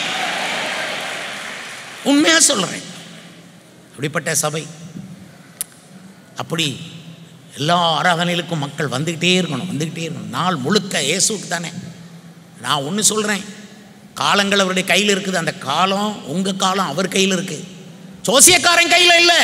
உண்மையாக சொல்கிறேன் அப்படிப்பட்ட சபை அப்படி எல்லா ஆராதனைகளுக்கும் மக்கள் வந்துக்கிட்டே இருக்கணும் வந்துக்கிட்டே இருக்கணும் நாள் முழுக்க இயேசுக்கு தானே நான் ஒன்று சொல்கிறேன் காலங்கள் அவருடைய கையில் இருக்குது அந்த காலம் உங்கள் காலம் அவர் கையில் இருக்குது ஜோசியக்காரன் கையில் இல்லை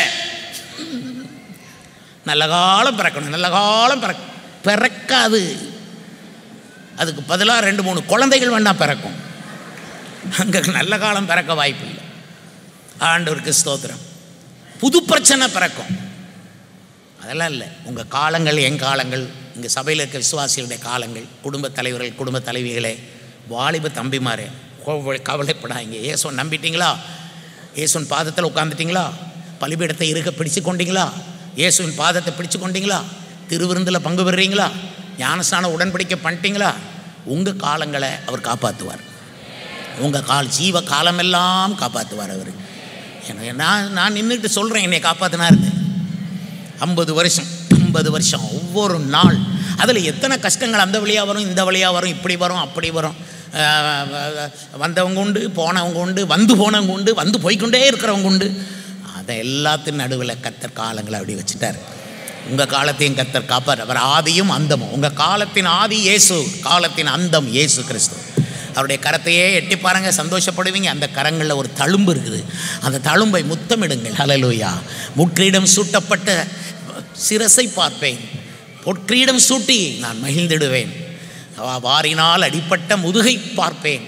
நல்ல காலம் பிறக்கணும் நல்ல காலம் பிறக்க பிறக்காது அதுக்கு பதிலாக ரெண்டு மூணு குழந்தைகள் வேணா பிறக்கும் அங்கே நல்ல காலம் பிறக்க வாய்ப்பு இல்லை ஆண்டவருக்கு ஸ்தோத்திரம் புது பிரச்சனை பிறக்கும் அதெல்லாம் இல்லை உங்கள் காலங்கள் என் காலங்கள் இங்கே சபையில் இருக்க விசுவாசிகளுடைய காலங்கள் குடும்ப தலைவர்கள் குடும்ப தலைவிகளே வாலிப தம்பிமாரே கோவ- கவலைப்படாதீங்க இயேசுவன் நம்பிட்டீங்களா இயேசுவின் பாதத்தில் உட்காந்துட்டீங்களா பலிபீடத்தை இருக்க பிடிச்சு கொண்டீங்களா இயேசுவின் பாதத்தை பிடிச்சு கொண்டீங்களா திருவிருந்தில் பங்கு பெறுறீங்களா ஞானஸ்நான உடன்படிக்கை பண்ணிட்டீங்களா உங்கள் காலங்களை அவர் காப்பாற்றுவார் உங்கள் கால் ஜீவ காலமெல்லாம் காப்பாற்றுவார் அவர் எனக்கு நான் நான் நின்றுட்டு சொல்கிறேன் என்னை காப்பாற்றினாருன்னு ஐம்பது வருஷம் ஐம்பது வருஷம் ஒவ்வொரு நாள் அதில் எத்தனை கஷ்டங்கள் அந்த வழியாக வரும் இந்த வழியாக வரும் இப்படி வரும் அப்படி வரும் அஹ் வந்தவங்க உண்டு போனவங்க உண்டு வந்து போனவங்க உண்டு வந்து போய்க்கொண்டே இருக்கிறவங்க உண்டு அதை எல்லாத்தின் நடுவில் கத்தர் காலங்களை அப்படி வச்சுட்டார் உங்கள் காலத்தையும் கத்தர் காப்பார் அவர் ஆதியும் அந்தமும் உங்கள் காலத்தின் ஆதி இயேசு காலத்தின் அந்தம் இயேசு கிறிஸ்து அவருடைய கரத்தையே எட்டி பாருங்க சந்தோஷப்படுவீங்க அந்த கரங்களில் ஒரு தழும்பு இருக்குது அந்த தழும்பை முத்தமிடுங்கள் ஹalleluya முட்கிரீடம் சூட்டப்பட்ட சிரசை பார்ப்பேன் பொற்கிரீடம் சூட்டி நான் மகிழ்ந்திடுவேன் வா- வாரினால் அடிப்பட்ட முதுகை பார்ப்பேன்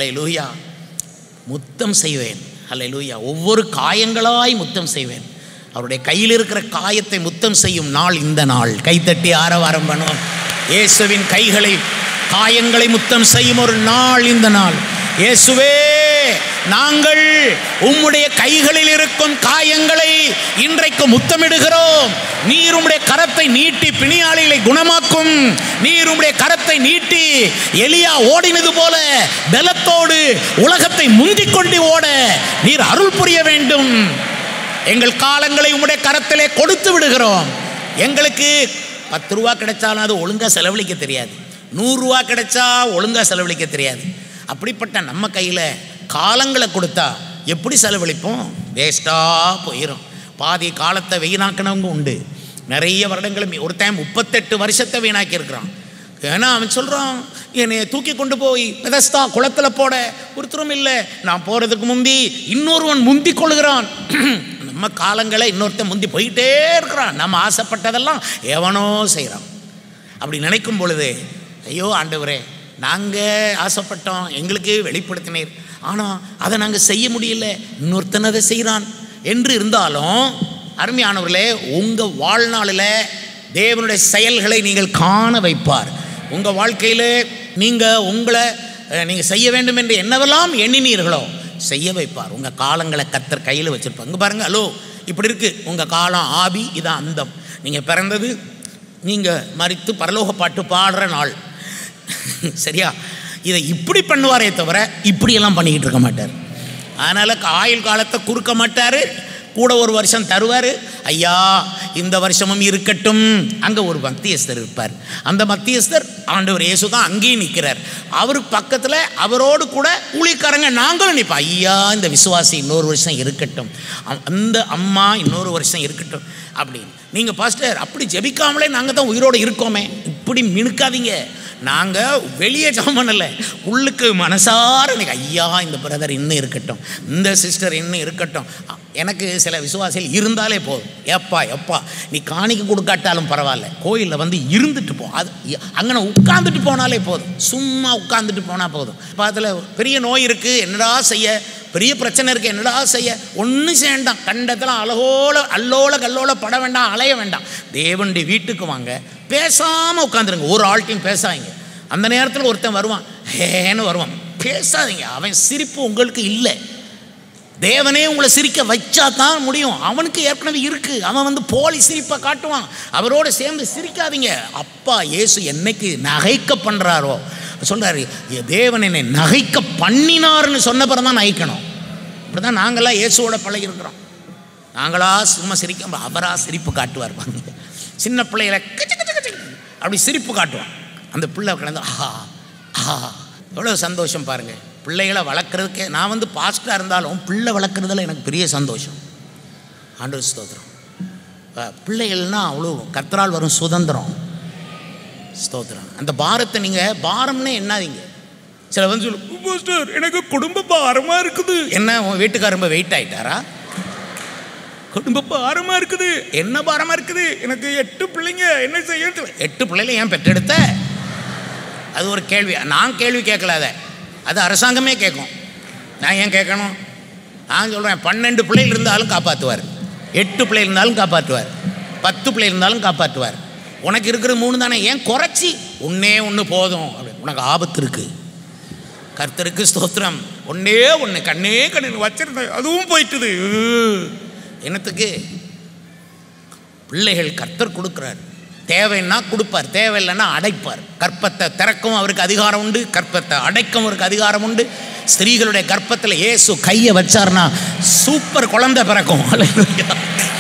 ஹalleluya முத்தம் செய்வேன் ஹalleluya ஒவ்வொரு காயங்களாய் முத்தம் செய்வேன் அவருடைய கையில் இருக்கிற காயத்தை முத்தம் செய்யும் நாள் இந்த நாள் கைத்தட்டி ஆரவாரம் பண்ணுவோம் இயேசுவின் கைகளை காயங்களை முத்தம் செய்யும் ஒரு நாள் இந்த நாள் இயேசுவே நாங்கள் உம்முடைய கைகளில் இருக்கும் காயங்களை இன்றைக்கு முத்தமிடுகிறோம் நீர் உம்முடைய கரத்தை நீட்டி பிணியாளிகளை குணமாக்கும் நீர் உம்முடைய கரத்தை நீட்டி எலியா ஓடினது போல பலத்தோடு உலகத்தை முந்திக் கொண்டு ஓட நீர் அருள் புரிய வேண்டும் எங்கள் காலங்களை உம்முடைய கரத்திலே கொடுத்து விடுகிறோம் எங்களுக்கு பத்து ரூபா கிடைச்சாலும் அது ஒழுங்காக செலவழிக்க தெரியாது நூறுரூவா கிடைச்சா ஒழுங்காக செலவழிக்க தெரியாது அப்படிப்பட்ட நம்ம கையில் காலங்களை கொடுத்தா எப்படி செலவழிப்போம் வேஸ்ட்டாக போயிடும் பாதி காலத்தை வீணாக்கினவங்க உண்டு நிறைய வருடங்களும் ஒரு டைம் முப்பத்தெட்டு வருஷத்தை வீணாக்கி இருக்கிறான் ஏன்னா அவன் சொல்கிறான் என்னை தூக்கி கொண்டு போய் பெதஸ்தா குளத்தில் போட ஒருத்தரும் இல்லை நான் போகிறதுக்கு முந்தி இன்னொருவன் முந்தி கொள்கிறான் நம்ம காலங்களை இன்னொருத்தன் முந்தி போயிட்டே இருக்கிறான் நம்ம ஆசைப்பட்டதெல்லாம் எவனோ செய்கிறான் அப்படி நினைக்கும் பொழுது ஐயோ ஆண்டவரே நாங்கள் ஆசைப்பட்டோம் எங்களுக்கு வெளிப்படுத்தினீர் ஆனால் அதை நாங்கள் செய்ய முடியல இன்னொருத்தன் அதை செய்கிறான் என்று இருந்தாலும் அருமையானவர்களே உங்கள் வாழ்நாளில் தேவனுடைய செயல்களை நீங்கள் காண வைப்பார் உங்கள் வாழ்க்கையில் நீங்கள் உங்களை நீங்கள் செய்ய வேண்டும் என்று என்னவெல்லாம் எண்ணினீர்களோ செய்ய வைப்பார் உங்கள் காலங்களை கத்தர் கையில் வச்சுருப்பாங்க இங்கே பாருங்கள் ஹலோ இப்படி இருக்குது உங்கள் காலம் ஆபி இதான் அந்தம் நீங்கள் பிறந்தது நீங்கள் மறித்து பரலோக பாட்டு பாடுற நாள் சரியா இதை இப்படி பண்ணுவாரே தவிர இப்படியெல்லாம் பண்ணிக்கிட்டு இருக்க மாட்டார் அதனால் ஆயுள் காலத்தை குறுக்க மாட்டார் கூட ஒரு வருஷம் தருவார் ஐயா இந்த வருஷமும் இருக்கட்டும் அங்கே ஒரு மத்தியஸ்தர் இருப்பார் அந்த மத்தியஸ்தர் ஆண்டவர் இயேசு தான் அங்கேயும் நிற்கிறார் அவருக்கு பக்கத்தில் அவரோடு கூட ஊழிக்காரங்க நாங்களும் நிற்போம் ஐயா இந்த விசுவாசி இன்னொரு வருஷம் இருக்கட்டும் அ- அந்த அம்மா இன்னொரு வருஷம் இருக்கட்டும் அப்படின்னு நீங்கள் பாஸ்டர் அப்படி ஜெபிக்காமலே நாங்கள் தான் உயிரோடு இருக்கோமே இப்படி மினுக்காதீங்க நாங்கள் வெளியே ஜெபம் பண்ணல உள்ளுக்கு மனசார எனக்கு ஐயா இந்த பிரதர் இன்னும் இருக்கட்டும் இந்த சிஸ்டர் இன்னும் இருக்கட்டும் அ, எனக்கு சில விசுவாசிகள் இருந்தாலே போதும் எப்பா எப்பா நீ காணிக்க கொடுக்காட்டாலும் பரவாயில்ல கோயிலில் வந்து இருந்துட்டு போ அது அங்கே உட்காந்துட்டு போனாலே போதும் சும்மா உட்காந்துட்டு போனால் போதும் இப்போ அதில் பெரிய நோய் இருக்குது என்னடா செய்ய பெரிய பிரச்சனை இருக்குது என்னடா செய்ய ஒன்றும் செய்ய வேண்டாம் கண்டத்தில் அழகோல அல்லோல கல்லோல பட வேண்டாம் அலைய வேண்டாம் தேவனுடைய வீட்டுக்கு வாங்க பேசாமல் உட்காந்துருங்க ஒரு ஆள்கிட்டையும் பேசாதீங்க அந்த நேரத்தில் ஒருத்தன் வருவான் ஹேன்னு வருவான் பேசாதீங்க அவன் சிரிப்பு உங்களுக்கு இல்லை தேவனே உங்களை சிரிக்க வச்சா தான் முடியும் அவனுக்கு ஏற்கனவே இருக்கு அவன் வந்து போலி சிரிப்பை காட்டுவான் அவரோட சேர்ந்து சிரிக்காதீங்க அப்பா இயேசு என்னைக்கு நகைக்க பண்ணுறாரோ சொல்றாரு தேவன் என்னை நகைக்க பண்ணினார்னு சொன்ன பிறகு தான் நகைக்கணும் இப்படி தான் நாங்களாம் இயேசுவோட பழகிருக்கிறோம் நாங்களா சும்மா சிரிக்க அவரா சிரிப்பு காட்டுவார் பாருங்க சின்ன பிள்ளைகளை கிச்சு கிச்சு கிச்சு அப்படி சிரிப்பு காட்டுவான் அந்த பிள்ளை கிடந்து ஆஹா ஆஹா எவ்வளோ சந்தோஷம் பாருங்க பிள்ளைகளை வளர்க்குறதுக்கே நான் வந்து பாஸ்டாக இருந்தாலும் பிள்ளை வளர்க்குறதுல எனக்கு பெரிய சந்தோஷம் ஆண்டவர் ஸ்தோத்திரம் அஹ் பிள்ளைகள்னா அவ்வளோ கர்த்தரால் வரும் சுதந்திரம் ஸ்தோத்திரம் அந்த பாரத்தை நீங்கள் பாரம்னே என்னாதீங்க சில வந்து சொல்லு பாஸ்டர் எனக்கு குடும்ப பாரமாக இருக்குது என்ன உன் வீட்டுக்கார ரொம்ப வெயிட் ஆயிட்டாரா குடும்ப பாரமாக இருக்குது என்ன பாரமாக இருக்குது எனக்கு எட்டு பிள்ளைங்க என்ன செய்ய எட்டு பிள்ளைங்க ஏன் பெற்றெடுத்த அது ஒரு கேள்வி நான் கேள்வி கேட்கல அதை அது அரசாங்கமே கேட்கும் நான் ஏன் கேட்கணும் நான் சொல்கிறேன் பன்னெண்டு பிள்ளைகள் இருந்தாலும் காப்பாற்றுவார் எட்டு பிள்ளை இருந்தாலும் காப்பாற்றுவார் பத்து பிள்ளை இருந்தாலும் காப்பாற்றுவார் உனக்கு இருக்கிற மூணு தானே ஏன் குறைச்சி ஒன்றே ஒன்று போதும் அப்படி உனக்கு ஆபத்து இருக்குது கர்த்தருக்கு ஸ்தோத்திரம் ஒன்னே ஒன்று கண்ணே கண்ணு வச்சிருந்தேன் அதுவும் போயிட்டுது என்னத்துக்கு பிள்ளைகள் கர்த்தர் கொடுக்குறார் தேவைன்னா கொடுப்பார் தேவையில்லைன்னா அடைப்பார் கற்பத்தை திறக்கவும் அவருக்கு அதிகாரம் உண்டு கற்பத்தை அடைக்கவும் அவருக்கு அதிகாரம் உண்டு ஸ்திரீகளுடைய கற்பத்தில் இயேசு கையை வச்சார்னா சூப்பர் குழந்தை பிறக்கும் Hallelujah.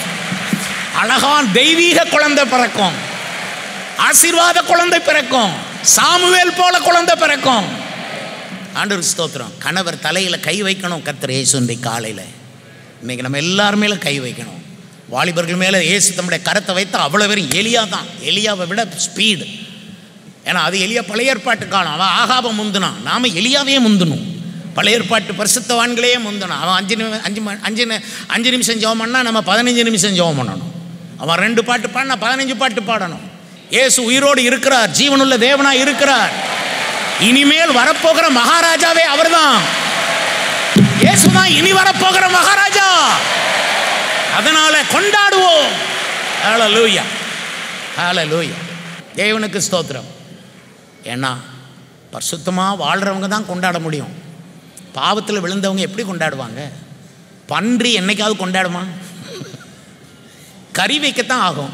அழகான் தெய்வீக குழந்தை பிறக்கும் ஆசீர்வாத குழந்தை பிறக்கும் சாமுவேல் போல குழந்தை பிறக்கும் ஆண்டவர் ஸ்தோத்திரம் கணவர் தலையில் கை வைக்கணும் கர்த்தர் இயேசு இன்றைக்கு காலையில் இன்னைக்கு நம்ம எல்லார் மேலே கை வைக்கணும் வாலிபர்கள் மேலே இயேசு தம்முடைய கரத்தை வைத்தா அவ்வளோ பேரும் எலியா தான் எலியாவை விட ஸ்பீடு ஏன்னா அது எலியா பழைய ஏற்பாட்டு காலம் அவன் ஆகாபம் முந்தினான் நாம் எலியாவே முந்தணும் பழைய ஏற்பாட்டு பரிசுத்தவான்களே முந்தணும் அவன் அஞ்சு நிமி அஞ்சு ம- அஞ்சு நி- அஞ்சு நிமிஷம் ஜெபம் பண்ணால் நம்ம பதினஞ்சு நிமிஷம் ஜெபம் பண்ணணும் அவன் ரெண்டு பாட்டு பாடினா பதினஞ்சு பாட்டு பாடணும் இயேசு உயிரோடு இருக்கிறார் ஜீவனுள்ள தேவனா இருக்கிறார் இனிமேல் வரப்போகிற மகாராஜாவே அவர்தான் இயேசு தான் இனி வரப்போகிற மகாராஜா அதனால கொண்டாடுவோம் ஹalleluya ஹalleluya தேவனுக்கு ஸ்தோத்திரம் ஏன்னா பரிசுத்தமாக வாழ்கிறவங்க தான் கொண்டாட முடியும் பாவத்தில் விழுந்தவங்க எப்படி கொண்டாடுவாங்க பன்றி என்னைக்காவது கொண்டாடுமா கறி வைக்கத்தான் ஆகும்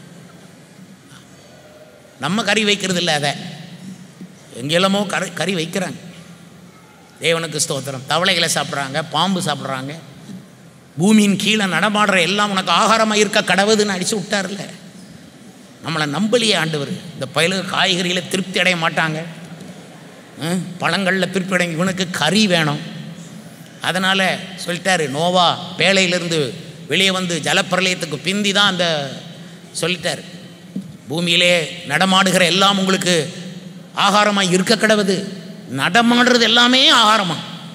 நம்ம கறி வைக்கிறது இல்லை அதை எங்கெல்லாமோ கறி கறி வைக்கிறாங்க தேவனுக்கு ஸ்தோத்திரம் தவளைகளை சாப்பிட்றாங்க பாம்பு சாப்பிட்றாங்க பூமியின் கீழே நடமாடுற எல்லாம் உனக்கு ஆகாரமாக இருக்க கடவுதுன்னு அடிச்சு விட்டார்ல நம்மளை நம்பலியே ஆண்டவர் இந்த பயிலுக காய்கறியில் திருப்தி அடைய மாட்டாங்க ம், பழங்களில் திருப்தி அடைய இவனுக்கு கறி வேணும் அதனால் சொல்லிட்டாரு நோவா பேழையிலிருந்து வெளியே வந்து ஜலப்பிரளயத்துக்கு பிந்தி தான் அந்த சொல்லிட்டார் பூமியிலே நடமாடுகிற எல்லாம் உங்களுக்கு ஆகாரமாக இருக்க கடவுது நடமாடுறது எல்லாமே ஆகாரமா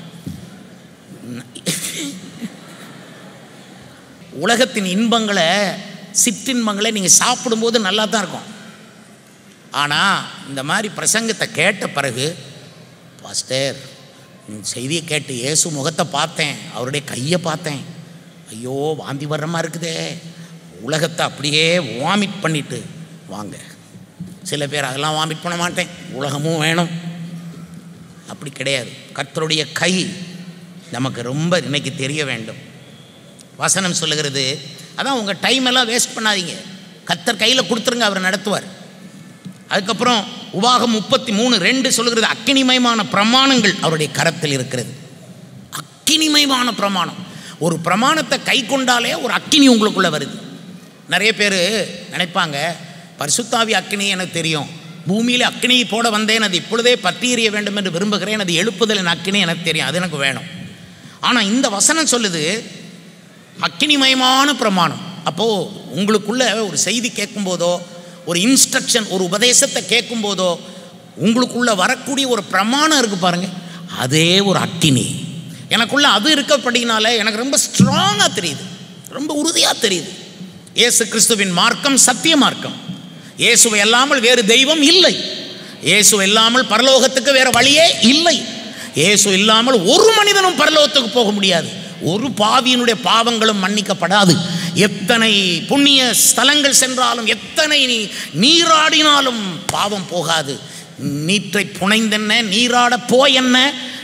உலகத்தின் இன்பங்களை சிற்றின்பங்களை நீங்கள் சாப்பிடும்போது நல்லா தான் இருக்கும் ஆனால் இந்த மாதிரி பிரசங்கத்தை கேட்ட பிறகு பாஸ்டர் இந்த செய்தியை கேட்டு இயேசு முகத்தை பார்த்தேன் அவருடைய கையை பார்த்தேன் ஐயோ வாந்தி வர்ற மாதிரி இருக்குதே உலகத்தை அப்படியே வாமிட் பண்ணிட்டு வாங்க சில பேர் அதெல்லாம் வாமிட் பண்ண மாட்டேன் உலகமும் வேணும் அப்படி கிடையாது கர்த்தருடைய கை நமக்கு ரொம்ப இன்னைக்கு தெரிய வேண்டும் வசனம் சொல்லுகிறது அதான் உங்கள் டைம் எல்லாம் வேஸ்ட் பண்ணாதீங்க கர்த்தர் கையில் கொடுத்துருங்க அவர் நடத்துவார் அதுக்கப்புறம் உபாகம் முப்பத்தி மூணு ரெண்டு சொல்லுகிறது அக்கினிமயமான பிரமாணங்கள் அவருடைய கரத்தில் இருக்கிறது அக்கினிமயமான பிரமாணம் ஒரு பிரமாணத்தை கை கொண்டாலே ஒரு அக்கினி உங்களுக்குள்ளே வருது நிறைய பேர் நினைப்பாங்க பரிசுத்தாவி அக்கினி எனக்கு தெரியும் பூமியில் அக்கினியை போட வந்தேன் அது இப்பொழுதே பற்றி எறிய வேண்டும் என்று விரும்புகிறேன் அது எழுப்புதலின் அக்கினி எனக்கு தெரியும் அது எனக்கு வேணும் ஆனால் இந்த வசனம் சொல்லுது அக்கினிமயமான பிரமாணம் அப்போது உங்களுக்குள்ள ஒரு செய்தி கேட்கும்போதோ ஒரு இன்ஸ்ட்ரக்ஷன் ஒரு உபதேசத்தை கேட்கும்போதோ உங்களுக்குள்ள வரக்கூடிய ஒரு பிரமாணம் இருக்குது பாருங்க அதே ஒரு அக்கினி எனக்குள்ள அது இருக்கப்படினால எனக்கு ரொம்ப ஸ்ட்ராங்காக தெரியுது ரொம்ப உறுதியாக தெரியுது இயேசு கிறிஸ்துவின் மார்க்கம் சத்திய மார்க்கம் இயேசுவை இல்லாமல் வேறு தெய்வம் இல்லை இயேசு இல்லாமல் பரலோகத்துக்கு வேற வழியே இல்லை இயேசு இல்லாமல் ஒரு மனிதனும் பரலோகத்துக்கு போக முடியாது ஒரு பாவியினுடைய பாவங்களும் மன்னிக்கப்படாது எத்தனை புண்ணிய ஸ்தலங்கள் சென்றாலும் எத்தனை நீ நீராடினாலும் பாவம் போகாது நீற்றை புனைந்தென்ன நீராட போய் என்ன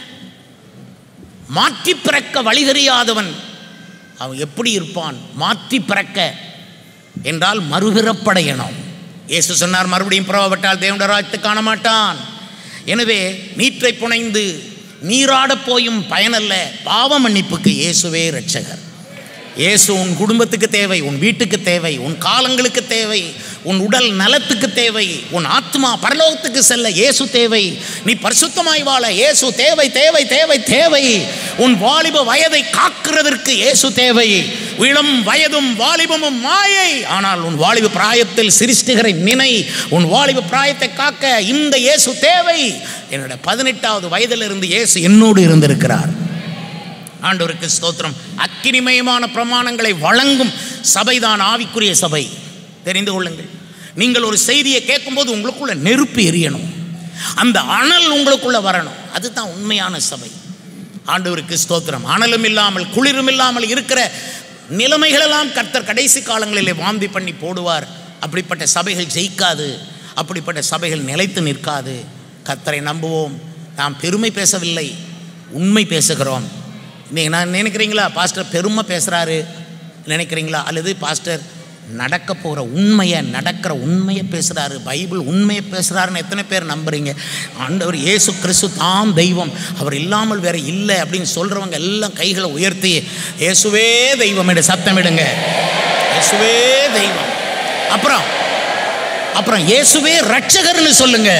மாற்றி பிறக்க வழி தெரியாதவன் அவன் எப்படி இருப்பான் மாற்றி பிறக்க என்றால் மறுபிறப்படையணும் இயேசு சொன்னார் மறுபடியும் புறப்பட்டால் தேவனுடைய ராஜ்யத்தை காண மாட்டான் எனவே நீற்றை புனைந்து நீராடப் போயும் பயனல்ல பாவ மன்னிப்புக்கு இயேசுவே இரட்சகர் இயேசு உன் குடும்பத்துக்கு தேவை உன் வீட்டுக்கு தேவை உன் காலங்களுக்கு தேவை உன் உடல் நலத்துக்கு தேவை உன் ஆத்மா பரலோகத்துக்கு செல்ல இயேசு தேவை நீ பரிசுத்தமாய் வாழ இயேசு தேவை தேவை தேவை தேவை உன் வாலிப வயதை காக்கிறதற்கு இயேசு தேவை இளம் வயதும் வாலிபமும் மாயை ஆனால் உன் வாலிப பிராயத்தில் சிருஷ்டிகரை நினை உன் வாலிப பிராயத்தை காக்க இந்த இயேசு தேவை என்னோட பதினெட்டாவது வயதிலிருந்து இயேசு என்னோடு இருந்திருக்கிறார் ஆண்டவருக்கு ஸ்தோத்திரம் அக்கினிமயமான பிரமாணங்களை வழங்கும் சபைதான் ஆவிக்குரிய சபை தெரிந்து கொள்ளுங்கள் நீங்கள் ஒரு செய்தியை கேட்கும்போது உங்களுக்குள்ள நெருப்பு எரியணும் அந்த அனல் உங்களுக்குள்ள வரணும் அதுதான் உண்மையான சபை ஆண்டவருக்கு ஸ்தோத்திரம் அனலும் இல்லாமல் குளிரும் இல்லாமல் இருக்கிற நிலைமைகளெல்லாம் கர்த்தர் கடைசி காலங்களிலே வாந்தி பண்ணி போடுவார் அப்படிப்பட்ட சபைகள் ஜெயிக்காது அப்படிப்பட்ட சபைகள் நிலைத்து நிற்காது கர்த்தரை நம்புவோம் நாம் பெருமை பேசவில்லை உண்மை பேசுகிறோம் நீங்கள் நான் நினைக்கிறீங்களா பாஸ்டர் பெருமை பேசுகிறாரு நினைக்கிறீங்களா அல்லது பாஸ்டர் நடக்க போகிற உண்மையை நடக்கிற உண்மையை பேசுகிறாரு பைபிள் உண்மையை பேசுகிறாருன்னு எத்தனை பேர் நம்புறீங்க ஆண்டவர் இயேசு கிறிஸ்து தாம் தெய்வம் அவர் இல்லாமல் வேற இல்லை அப்படின்னு சொல்கிறவங்க எல்லாம் கைகளை உயர்த்தி இயேசுவே தெய்வம் என்று சத்தமிடுங்க இயேசுவே தெய்வம் அப்புறம் அப்புறம் இயேசுவே ரட்சகர்னு சொல்லுங்க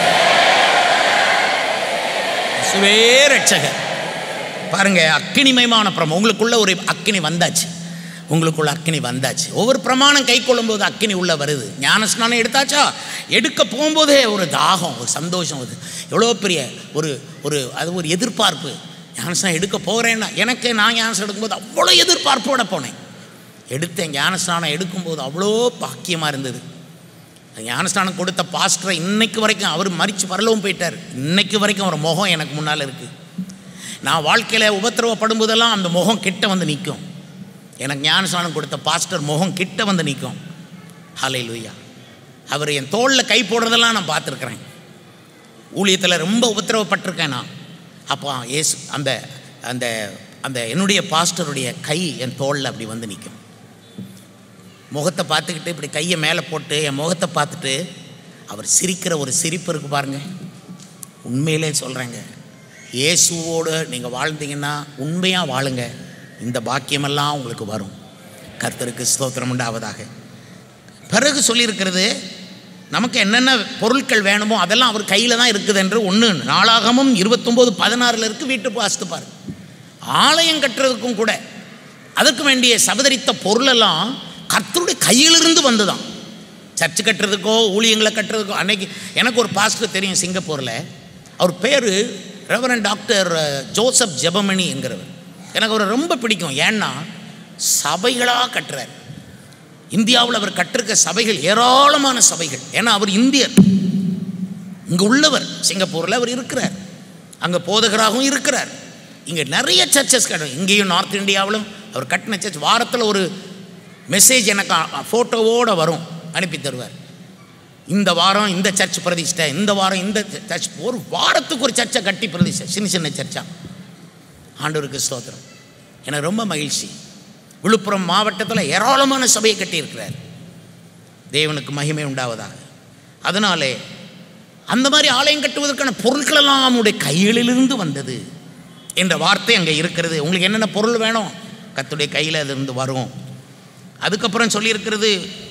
இயேசுவே ரட்சகர் பாருங்க அக்கினிமயமான பிரமாணம் உங்களுக்குள்ள ஒரு அக்கினி வந்தாச்சு உங்களுக்குள்ள அக்கினி வந்தாச்சு ஒவ்வொரு பிரமாணம் கை கொள்ளும்போது அக்கினி உள்ள வருது ஞானஸ்நானம் எடுத்தாச்சா எடுக்க போகும்போதே ஒரு தாகம் ஒரு சந்தோஷம் வருது எவ்வளோ பெரிய ஒரு ஒரு அது ஒரு எதிர்பார்ப்பு ஞானஸ்நானம் எடுக்க போகிறேன்னா எனக்கு நான் ஞானஸ்நானம் எடுக்கும்போது அவ்வளோ எதிர்பார்ப்போட போனேன் எடுத்தேன் ஞானஸ்நானம் எடுக்கும்போது அவ்வளோ பாக்கியமாக இருந்தது ஞானஸ்நானம் கொடுத்த பாஸ்டரை இன்னைக்கு வரைக்கும் அவர் மறித்து பரலவும் போயிட்டார் இன்னைக்கு வரைக்கும் அவர் முகம் எனக்கு முன்னால் இருக்குது நான் வாழ்க்கையில் உபத்திரவப்படும் போதெல்லாம் அந்த முகம் கிட்ட வந்து நிற்கும் எனக்கு ஞானஸ்நானம் கொடுத்த பாஸ்டர் முகம் கிட்ட வந்து நிற்கும் ஹலை லூயா அவர் என் தோளில் கை போடுறதெல்லாம் நான் பார்த்துருக்குறேன் ஊழியத்தில் ரொம்ப உபத்திரவப்பட்டிருக்கேன் நான் அப்போ ஏசு அந்த அந்த அந்த என்னுடைய பாஸ்டருடைய கை என் தோளில் அப்படி வந்து நிற்கும் முகத்தை பார்த்துக்கிட்டு இப்படி கையை மேலே போட்டு என் முகத்தை பார்த்துட்டு அவர் சிரிக்கிற ஒரு சிரிப்பு இருக்கு பாருங்க உண்மையிலே சொல்கிறேங்க இயேசுவோடு நீங்கள் வாழ்ந்தீங்கன்னா உண்மையாக வாழுங்க இந்த பாக்கியமெல்லாம் உங்களுக்கு வரும் கர்த்தருக்கு ஸ்தோத்திரம் உண்டாவதாக பிறகு சொல்லியிருக்கிறது நமக்கு என்னென்ன பொருட்கள் வேணுமோ அதெல்லாம் அவர் கையில் தான் இருக்குது என்று ஒன்று நாளாகமும் இருபத்தொம்போது பதினாறில் இருக்குது வீட்டு வாசித்து பாரு ஆலயம் கட்டுறதுக்கும் கூட அதற்கு வேண்டிய சபதரித்த பொருளெல்லாம் கர்த்தருடைய கையிலிருந்து வந்துதான் சர்ச்சு கட்டுறதுக்கோ ஊழியங்களை கட்டுறதுக்கோ அன்னைக்கு எனக்கு ஒரு பாஸ்டர் தெரியும் சிங்கப்பூரில் அவர் பேர் ரெவரன் டாக்டர் ஜோசப் ஜெபமணி என்கிறவர் எனக்கு அவரை ரொம்ப பிடிக்கும் ஏன்னா சபைகளாக கட்டுறார் இந்தியாவில் அவர் கட்டிருக்க சபைகள் ஏராளமான சபைகள் ஏன்னா அவர் இந்தியர் இங்கே உள்ளவர் சிங்கப்பூரில் அவர் இருக்கிறார் அங்கே போதகராகவும் இருக்கிறார் இங்கே நிறைய சர்ச்சஸ் கட்ட இங்கேயும் நார்த் இந்தியாவிலும் அவர் கட்டின சர்ச் வாரத்தில் ஒரு மெசேஜ் எனக்கு ஃபோட்டோவோடு வரும் அனுப்பி தருவார் இந்த வாரம் இந்த சர்ச் பிரதிஷ்டை இந்த வாரம் இந்த சர்ச் ஒரு வாரத்துக்கு ஒரு சர்ச்சை கட்டி பிரதிஷ்டை சின்ன சின்ன சர்ச்சா ஆண்டவருக்கு ஸ்தோத்திரம் எனக்கு ரொம்ப மகிழ்ச்சி விழுப்புரம் மாவட்டத்தில் ஏராளமான சபையை கட்டியிருக்கிறார் தேவனுக்கு மகிமை உண்டாவதாக அதனாலே அந்த மாதிரி ஆலயம் கட்டுவதற்கான பொருட்களெல்லாம் அவனுடைய கைகளிலிருந்து வந்தது என்ற வார்த்தை அங்கே இருக்கிறது உங்களுக்கு என்னென்ன பொருள் வேணும் கத்துடைய கையில் அது இருந்து வரும் அதுக்கப்புறம் சொல்லியிருக்கிறது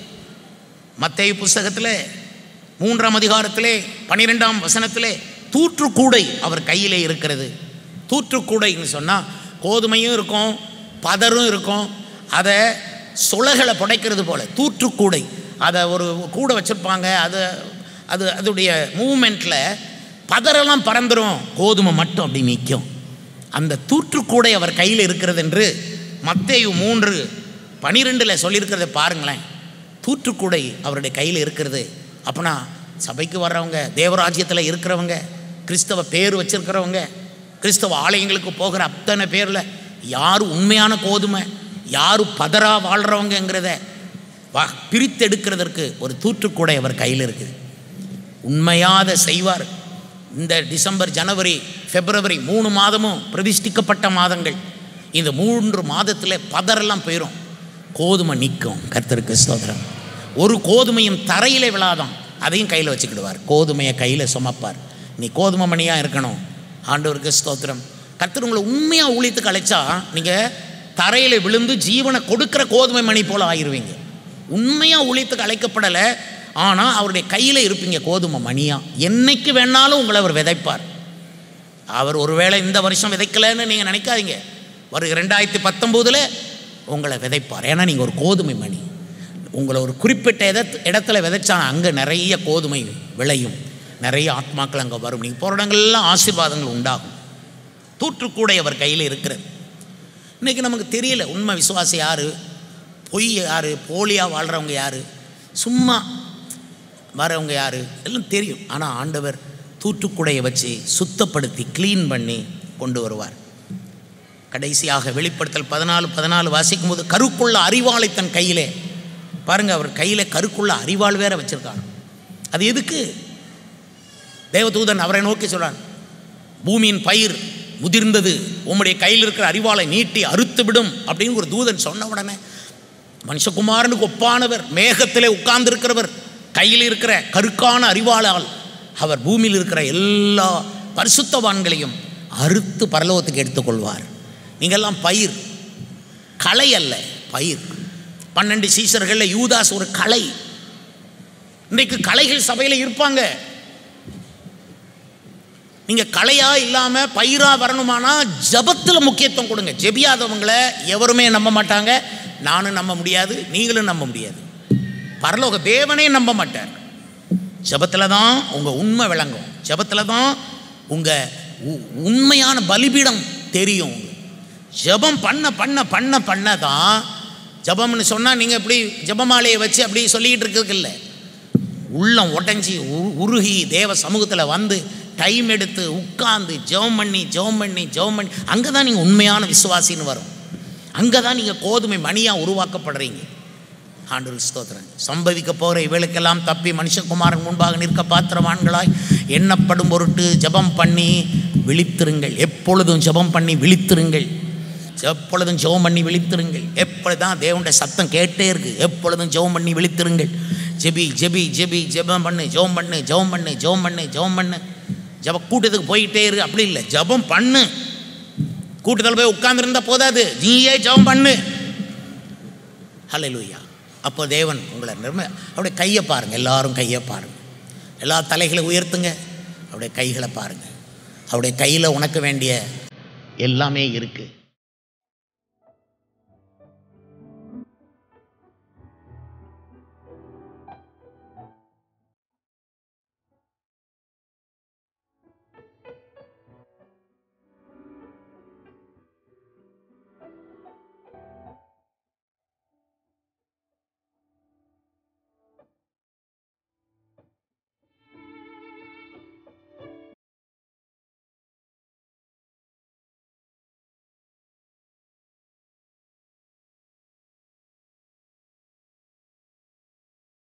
மத்தேயு புஸ்தகத்தில் மூன்றாம் அதிகாரத்திலே பன்னிரெண்டாம் வசனத்திலே தூற்றுக்கூடை அவர் கையிலே இருக்கிறது தூற்றுக்கூடைன்னு சொன்னால் கோதுமையும் இருக்கும் பதரும் இருக்கும் அதை சுளைகளை புடைக்கிறது போல தூற்றுக்கூடை அதை ஒரு கூடை வச்சுருப்பாங்க அது அது அதோடைய மூமெண்ட்டில் பதரெல்லாம் பறந்துடும் கோதுமை மட்டும் அப்படி நிற்கும் அந்த தூற்றுக்கூடை அவர் கையில் இருக்கிறது என்று மத்தேயு மூன்று பனிரெண்டில் சொல்லியிருக்கிறத பாருங்களேன் தூற்றுக்கூடை அவருடைய கையில் இருக்கிறது அப்போனா சபைக்கு வர்றவங்க தேவராஜ்யத்தில் இருக்கிறவங்க கிறிஸ்தவ பேர் வச்சிருக்கிறவங்க கிறிஸ்தவ ஆலயங்களுக்கு போகிற அத்தனை பேரில் யார் உண்மையான கோதுமை யார் பதரா வாழ்கிறவங்கங்கிறத வா பிரித்தெடுக்கிறதற்கு ஒரு தூற்றுக்கூடை அவர் கையில் இருக்குது உண்மையாத செய்வார் இந்த டிசம்பர் ஜனவரி பிப்ரவரி மூணு மாதமும் பிரதிஷ்டிக்கப்பட்ட மாதங்கள் இந்த மூன்று மாதத்தில் பதரெல்லாம் போயிடும் கோதுமை நிற்கும் கர்த்தருக்கு ஸ்தோத்திரம் ஒரு கோதுமையும் தரையிலே விழாதான் அதையும் கையில் வச்சுக்கிடுவார் கோதுமையை கையில் சுமப்பார் நீ கோதுமை மணியாக இருக்கணும் ஆண்டவருக்கு ஸ்தோத்திரம் கர்த்தர் உங்களை உண்மையாக ஊழியத்துக்கு அழைச்சா நீங்கள் தரையில் விழுந்து ஜீவனை கொடுக்குற கோதுமை மணி போல் ஆயிடுவீங்க உண்மையாக ஊழியத்துக்கு அழைக்கப்படலை ஆனால் அவருடைய கையில் இருப்பீங்க கோதுமை மணியாக என்னைக்கு வேணாலும் உங்களை அவர் விதைப்பார் அவர் ஒருவேளை இந்த வருஷம் விதைக்கலைன்னு நீங்கள் நினைக்காதீங்க வருகிற ரெண்டாயிரத்தி பத்தொம்போதில் உங்களை விதைப்பார் ஏன்னா நீங்கள் ஒரு கோதுமை மணி உங்களை ஒரு குறிப்பிட்ட இட இடத்துல விதைச்சா அங்கே நிறைய கோதுமை விளையும் நிறைய ஆத்மாக்கள் அங்கே வரும் நீங்கள் போகிற இடங்கள்லாம் ஆசீர்வாதங்கள் உண்டாகும் தூற்றுக்கூடை அவர் கையில் இருக்கிறது இன்றைக்கி நமக்கு தெரியல உண்மை விசுவாசி யார் பொய் யார் போலியாக வாழ்கிறவங்க யார் சும்மா வரவங்க யார் எல்லாம் தெரியும் ஆனால் ஆண்டவர் தூற்றுக்குடையை வச்சு சுத்தப்படுத்தி க்ளீன் பண்ணி கொண்டு வருவார் கடைசியாக வெளிப்படுத்தல் பதினாலு பதினாலு வாசிக்கும் போது கருக்குள்ள அறிவாளை தன் கையிலே பாருங்க அவர் கையில் கருக்குள்ள அறிவாள் வேற வச்சிருக்காங்க அது எதுக்கு தேவதூதன் அவரை நோக்கி சொல்றான் பூமியின் பயிர் முதிர்ந்தது உம்முடைய கையில் இருக்கிற அறிவாளை நீட்டி அறுத்து விடும் அப்படின்னு ஒரு தூதன் சொன்ன உடனே மனுஷகுமாரனுக்கு ஒப்பானவர் மேகத்திலே உட்கார்ந்திருக்கிறவர் கையில் இருக்கிற கருக்கான அறிவாளால் அவர் பூமியில் இருக்கிற எல்லா பரிசுத்தவான்களையும் அறுத்து பரலோகத்துக்கு எடுத்துக்கொள்வார் நீங்கள்லாம் பயிர் களை அல்ல பயிர் பன்னெண்டு சீசர்களில் யூதாஸ் ஒரு களை இன்றைக்கு கலைகள் சபையில் இருப்பாங்க நீங்கள் கலையா இல்லாமல் பயிராக வரணுமானா ஜபத்தில் முக்கியத்துவம் கொடுங்க ஜெபியாதவங்களை எவருமே நம்ப மாட்டாங்க நானும் நம்ப முடியாது நீங்களும் நம்ப முடியாது பரலோக தேவனே நம்ப மாட்டார் ஜபத்தில் தான் உங்கள் உண்மை விளங்கும் ஜபத்தில் தான் உங்கள் உண்மையான பலிபீடம் தெரியும் ஜபம் பண்ண பண்ண பண்ண பண்ண தான் ஜபம்னு சொன்னால் நீங்கள் இப்படி ஜபமாலையை வச்சு அப்படி சொல்லிக்கிட்டு இருக்கிறதுக்கு இல்லை உள்ளம் உடஞ்சி உ- உருகி தேவ சமூகத்தில் வந்து டைம் எடுத்து உட்கார்ந்து ஜெபம் பண்ணி ஜெபம் பண்ணி ஜெபம் பண்ணி அங்கே தான் நீங்கள் உண்மையான விசுவாசின்னு வரும் அங்கே தான் நீங்கள் கோதுமை மணியாக உருவாக்கப்படுறீங்க ஆண்டவர் ஸ்தோத்திரம் சம்பவிக்க போகிற இவளுக்கெல்லாம் தப்பி மனுஷகுமாரன் முன்பாக நிற்க பாத்திரவான்களாய் எண்ணப்படும் பொருட்டு ஜெபம் பண்ணி விழித்திருங்கள் எப்பொழுதும் ஜெபம் பண்ணி விழித்திருங்கள் எப்பொழுதும் ஜெபம் பண்ணி விழித்திருங்கள் எப்பொழுதுதான் தேவனுடைய சத்தம் கேட்டே இருக்கு எப்பொழுதும் ஜெபம் பண்ணி விழித்திருங்கள் ஜெபி ஜெபி ஜெபி ஜெபம் பண்ணு ஜெபம் பண்ணு ஜெபம் பண்ணு ஜெபம் பண்ணு ஜெபம் பண்ணு ஜெப கூட்டத்துக்கு போயிட்டே இரு அப்படி இல்லை ஜெபம் பண்ணு கூட்டத்தில் போய் உட்கார்ந்துருந்தா போதாது நீயே ஜெபம் பண்ணு ஹalleluya அப்போ தேவன் உங்களை நிர்ம அவருடைய கையை பாருங்கள் எல்லாரும் கையை பாருங்கள் எல்லா தலைகளை உயர்த்துங்க அவருடைய கைகளை பாருங்கள் அவருடைய கையில் உனக்கு வேண்டிய எல்லாமே இருக்குது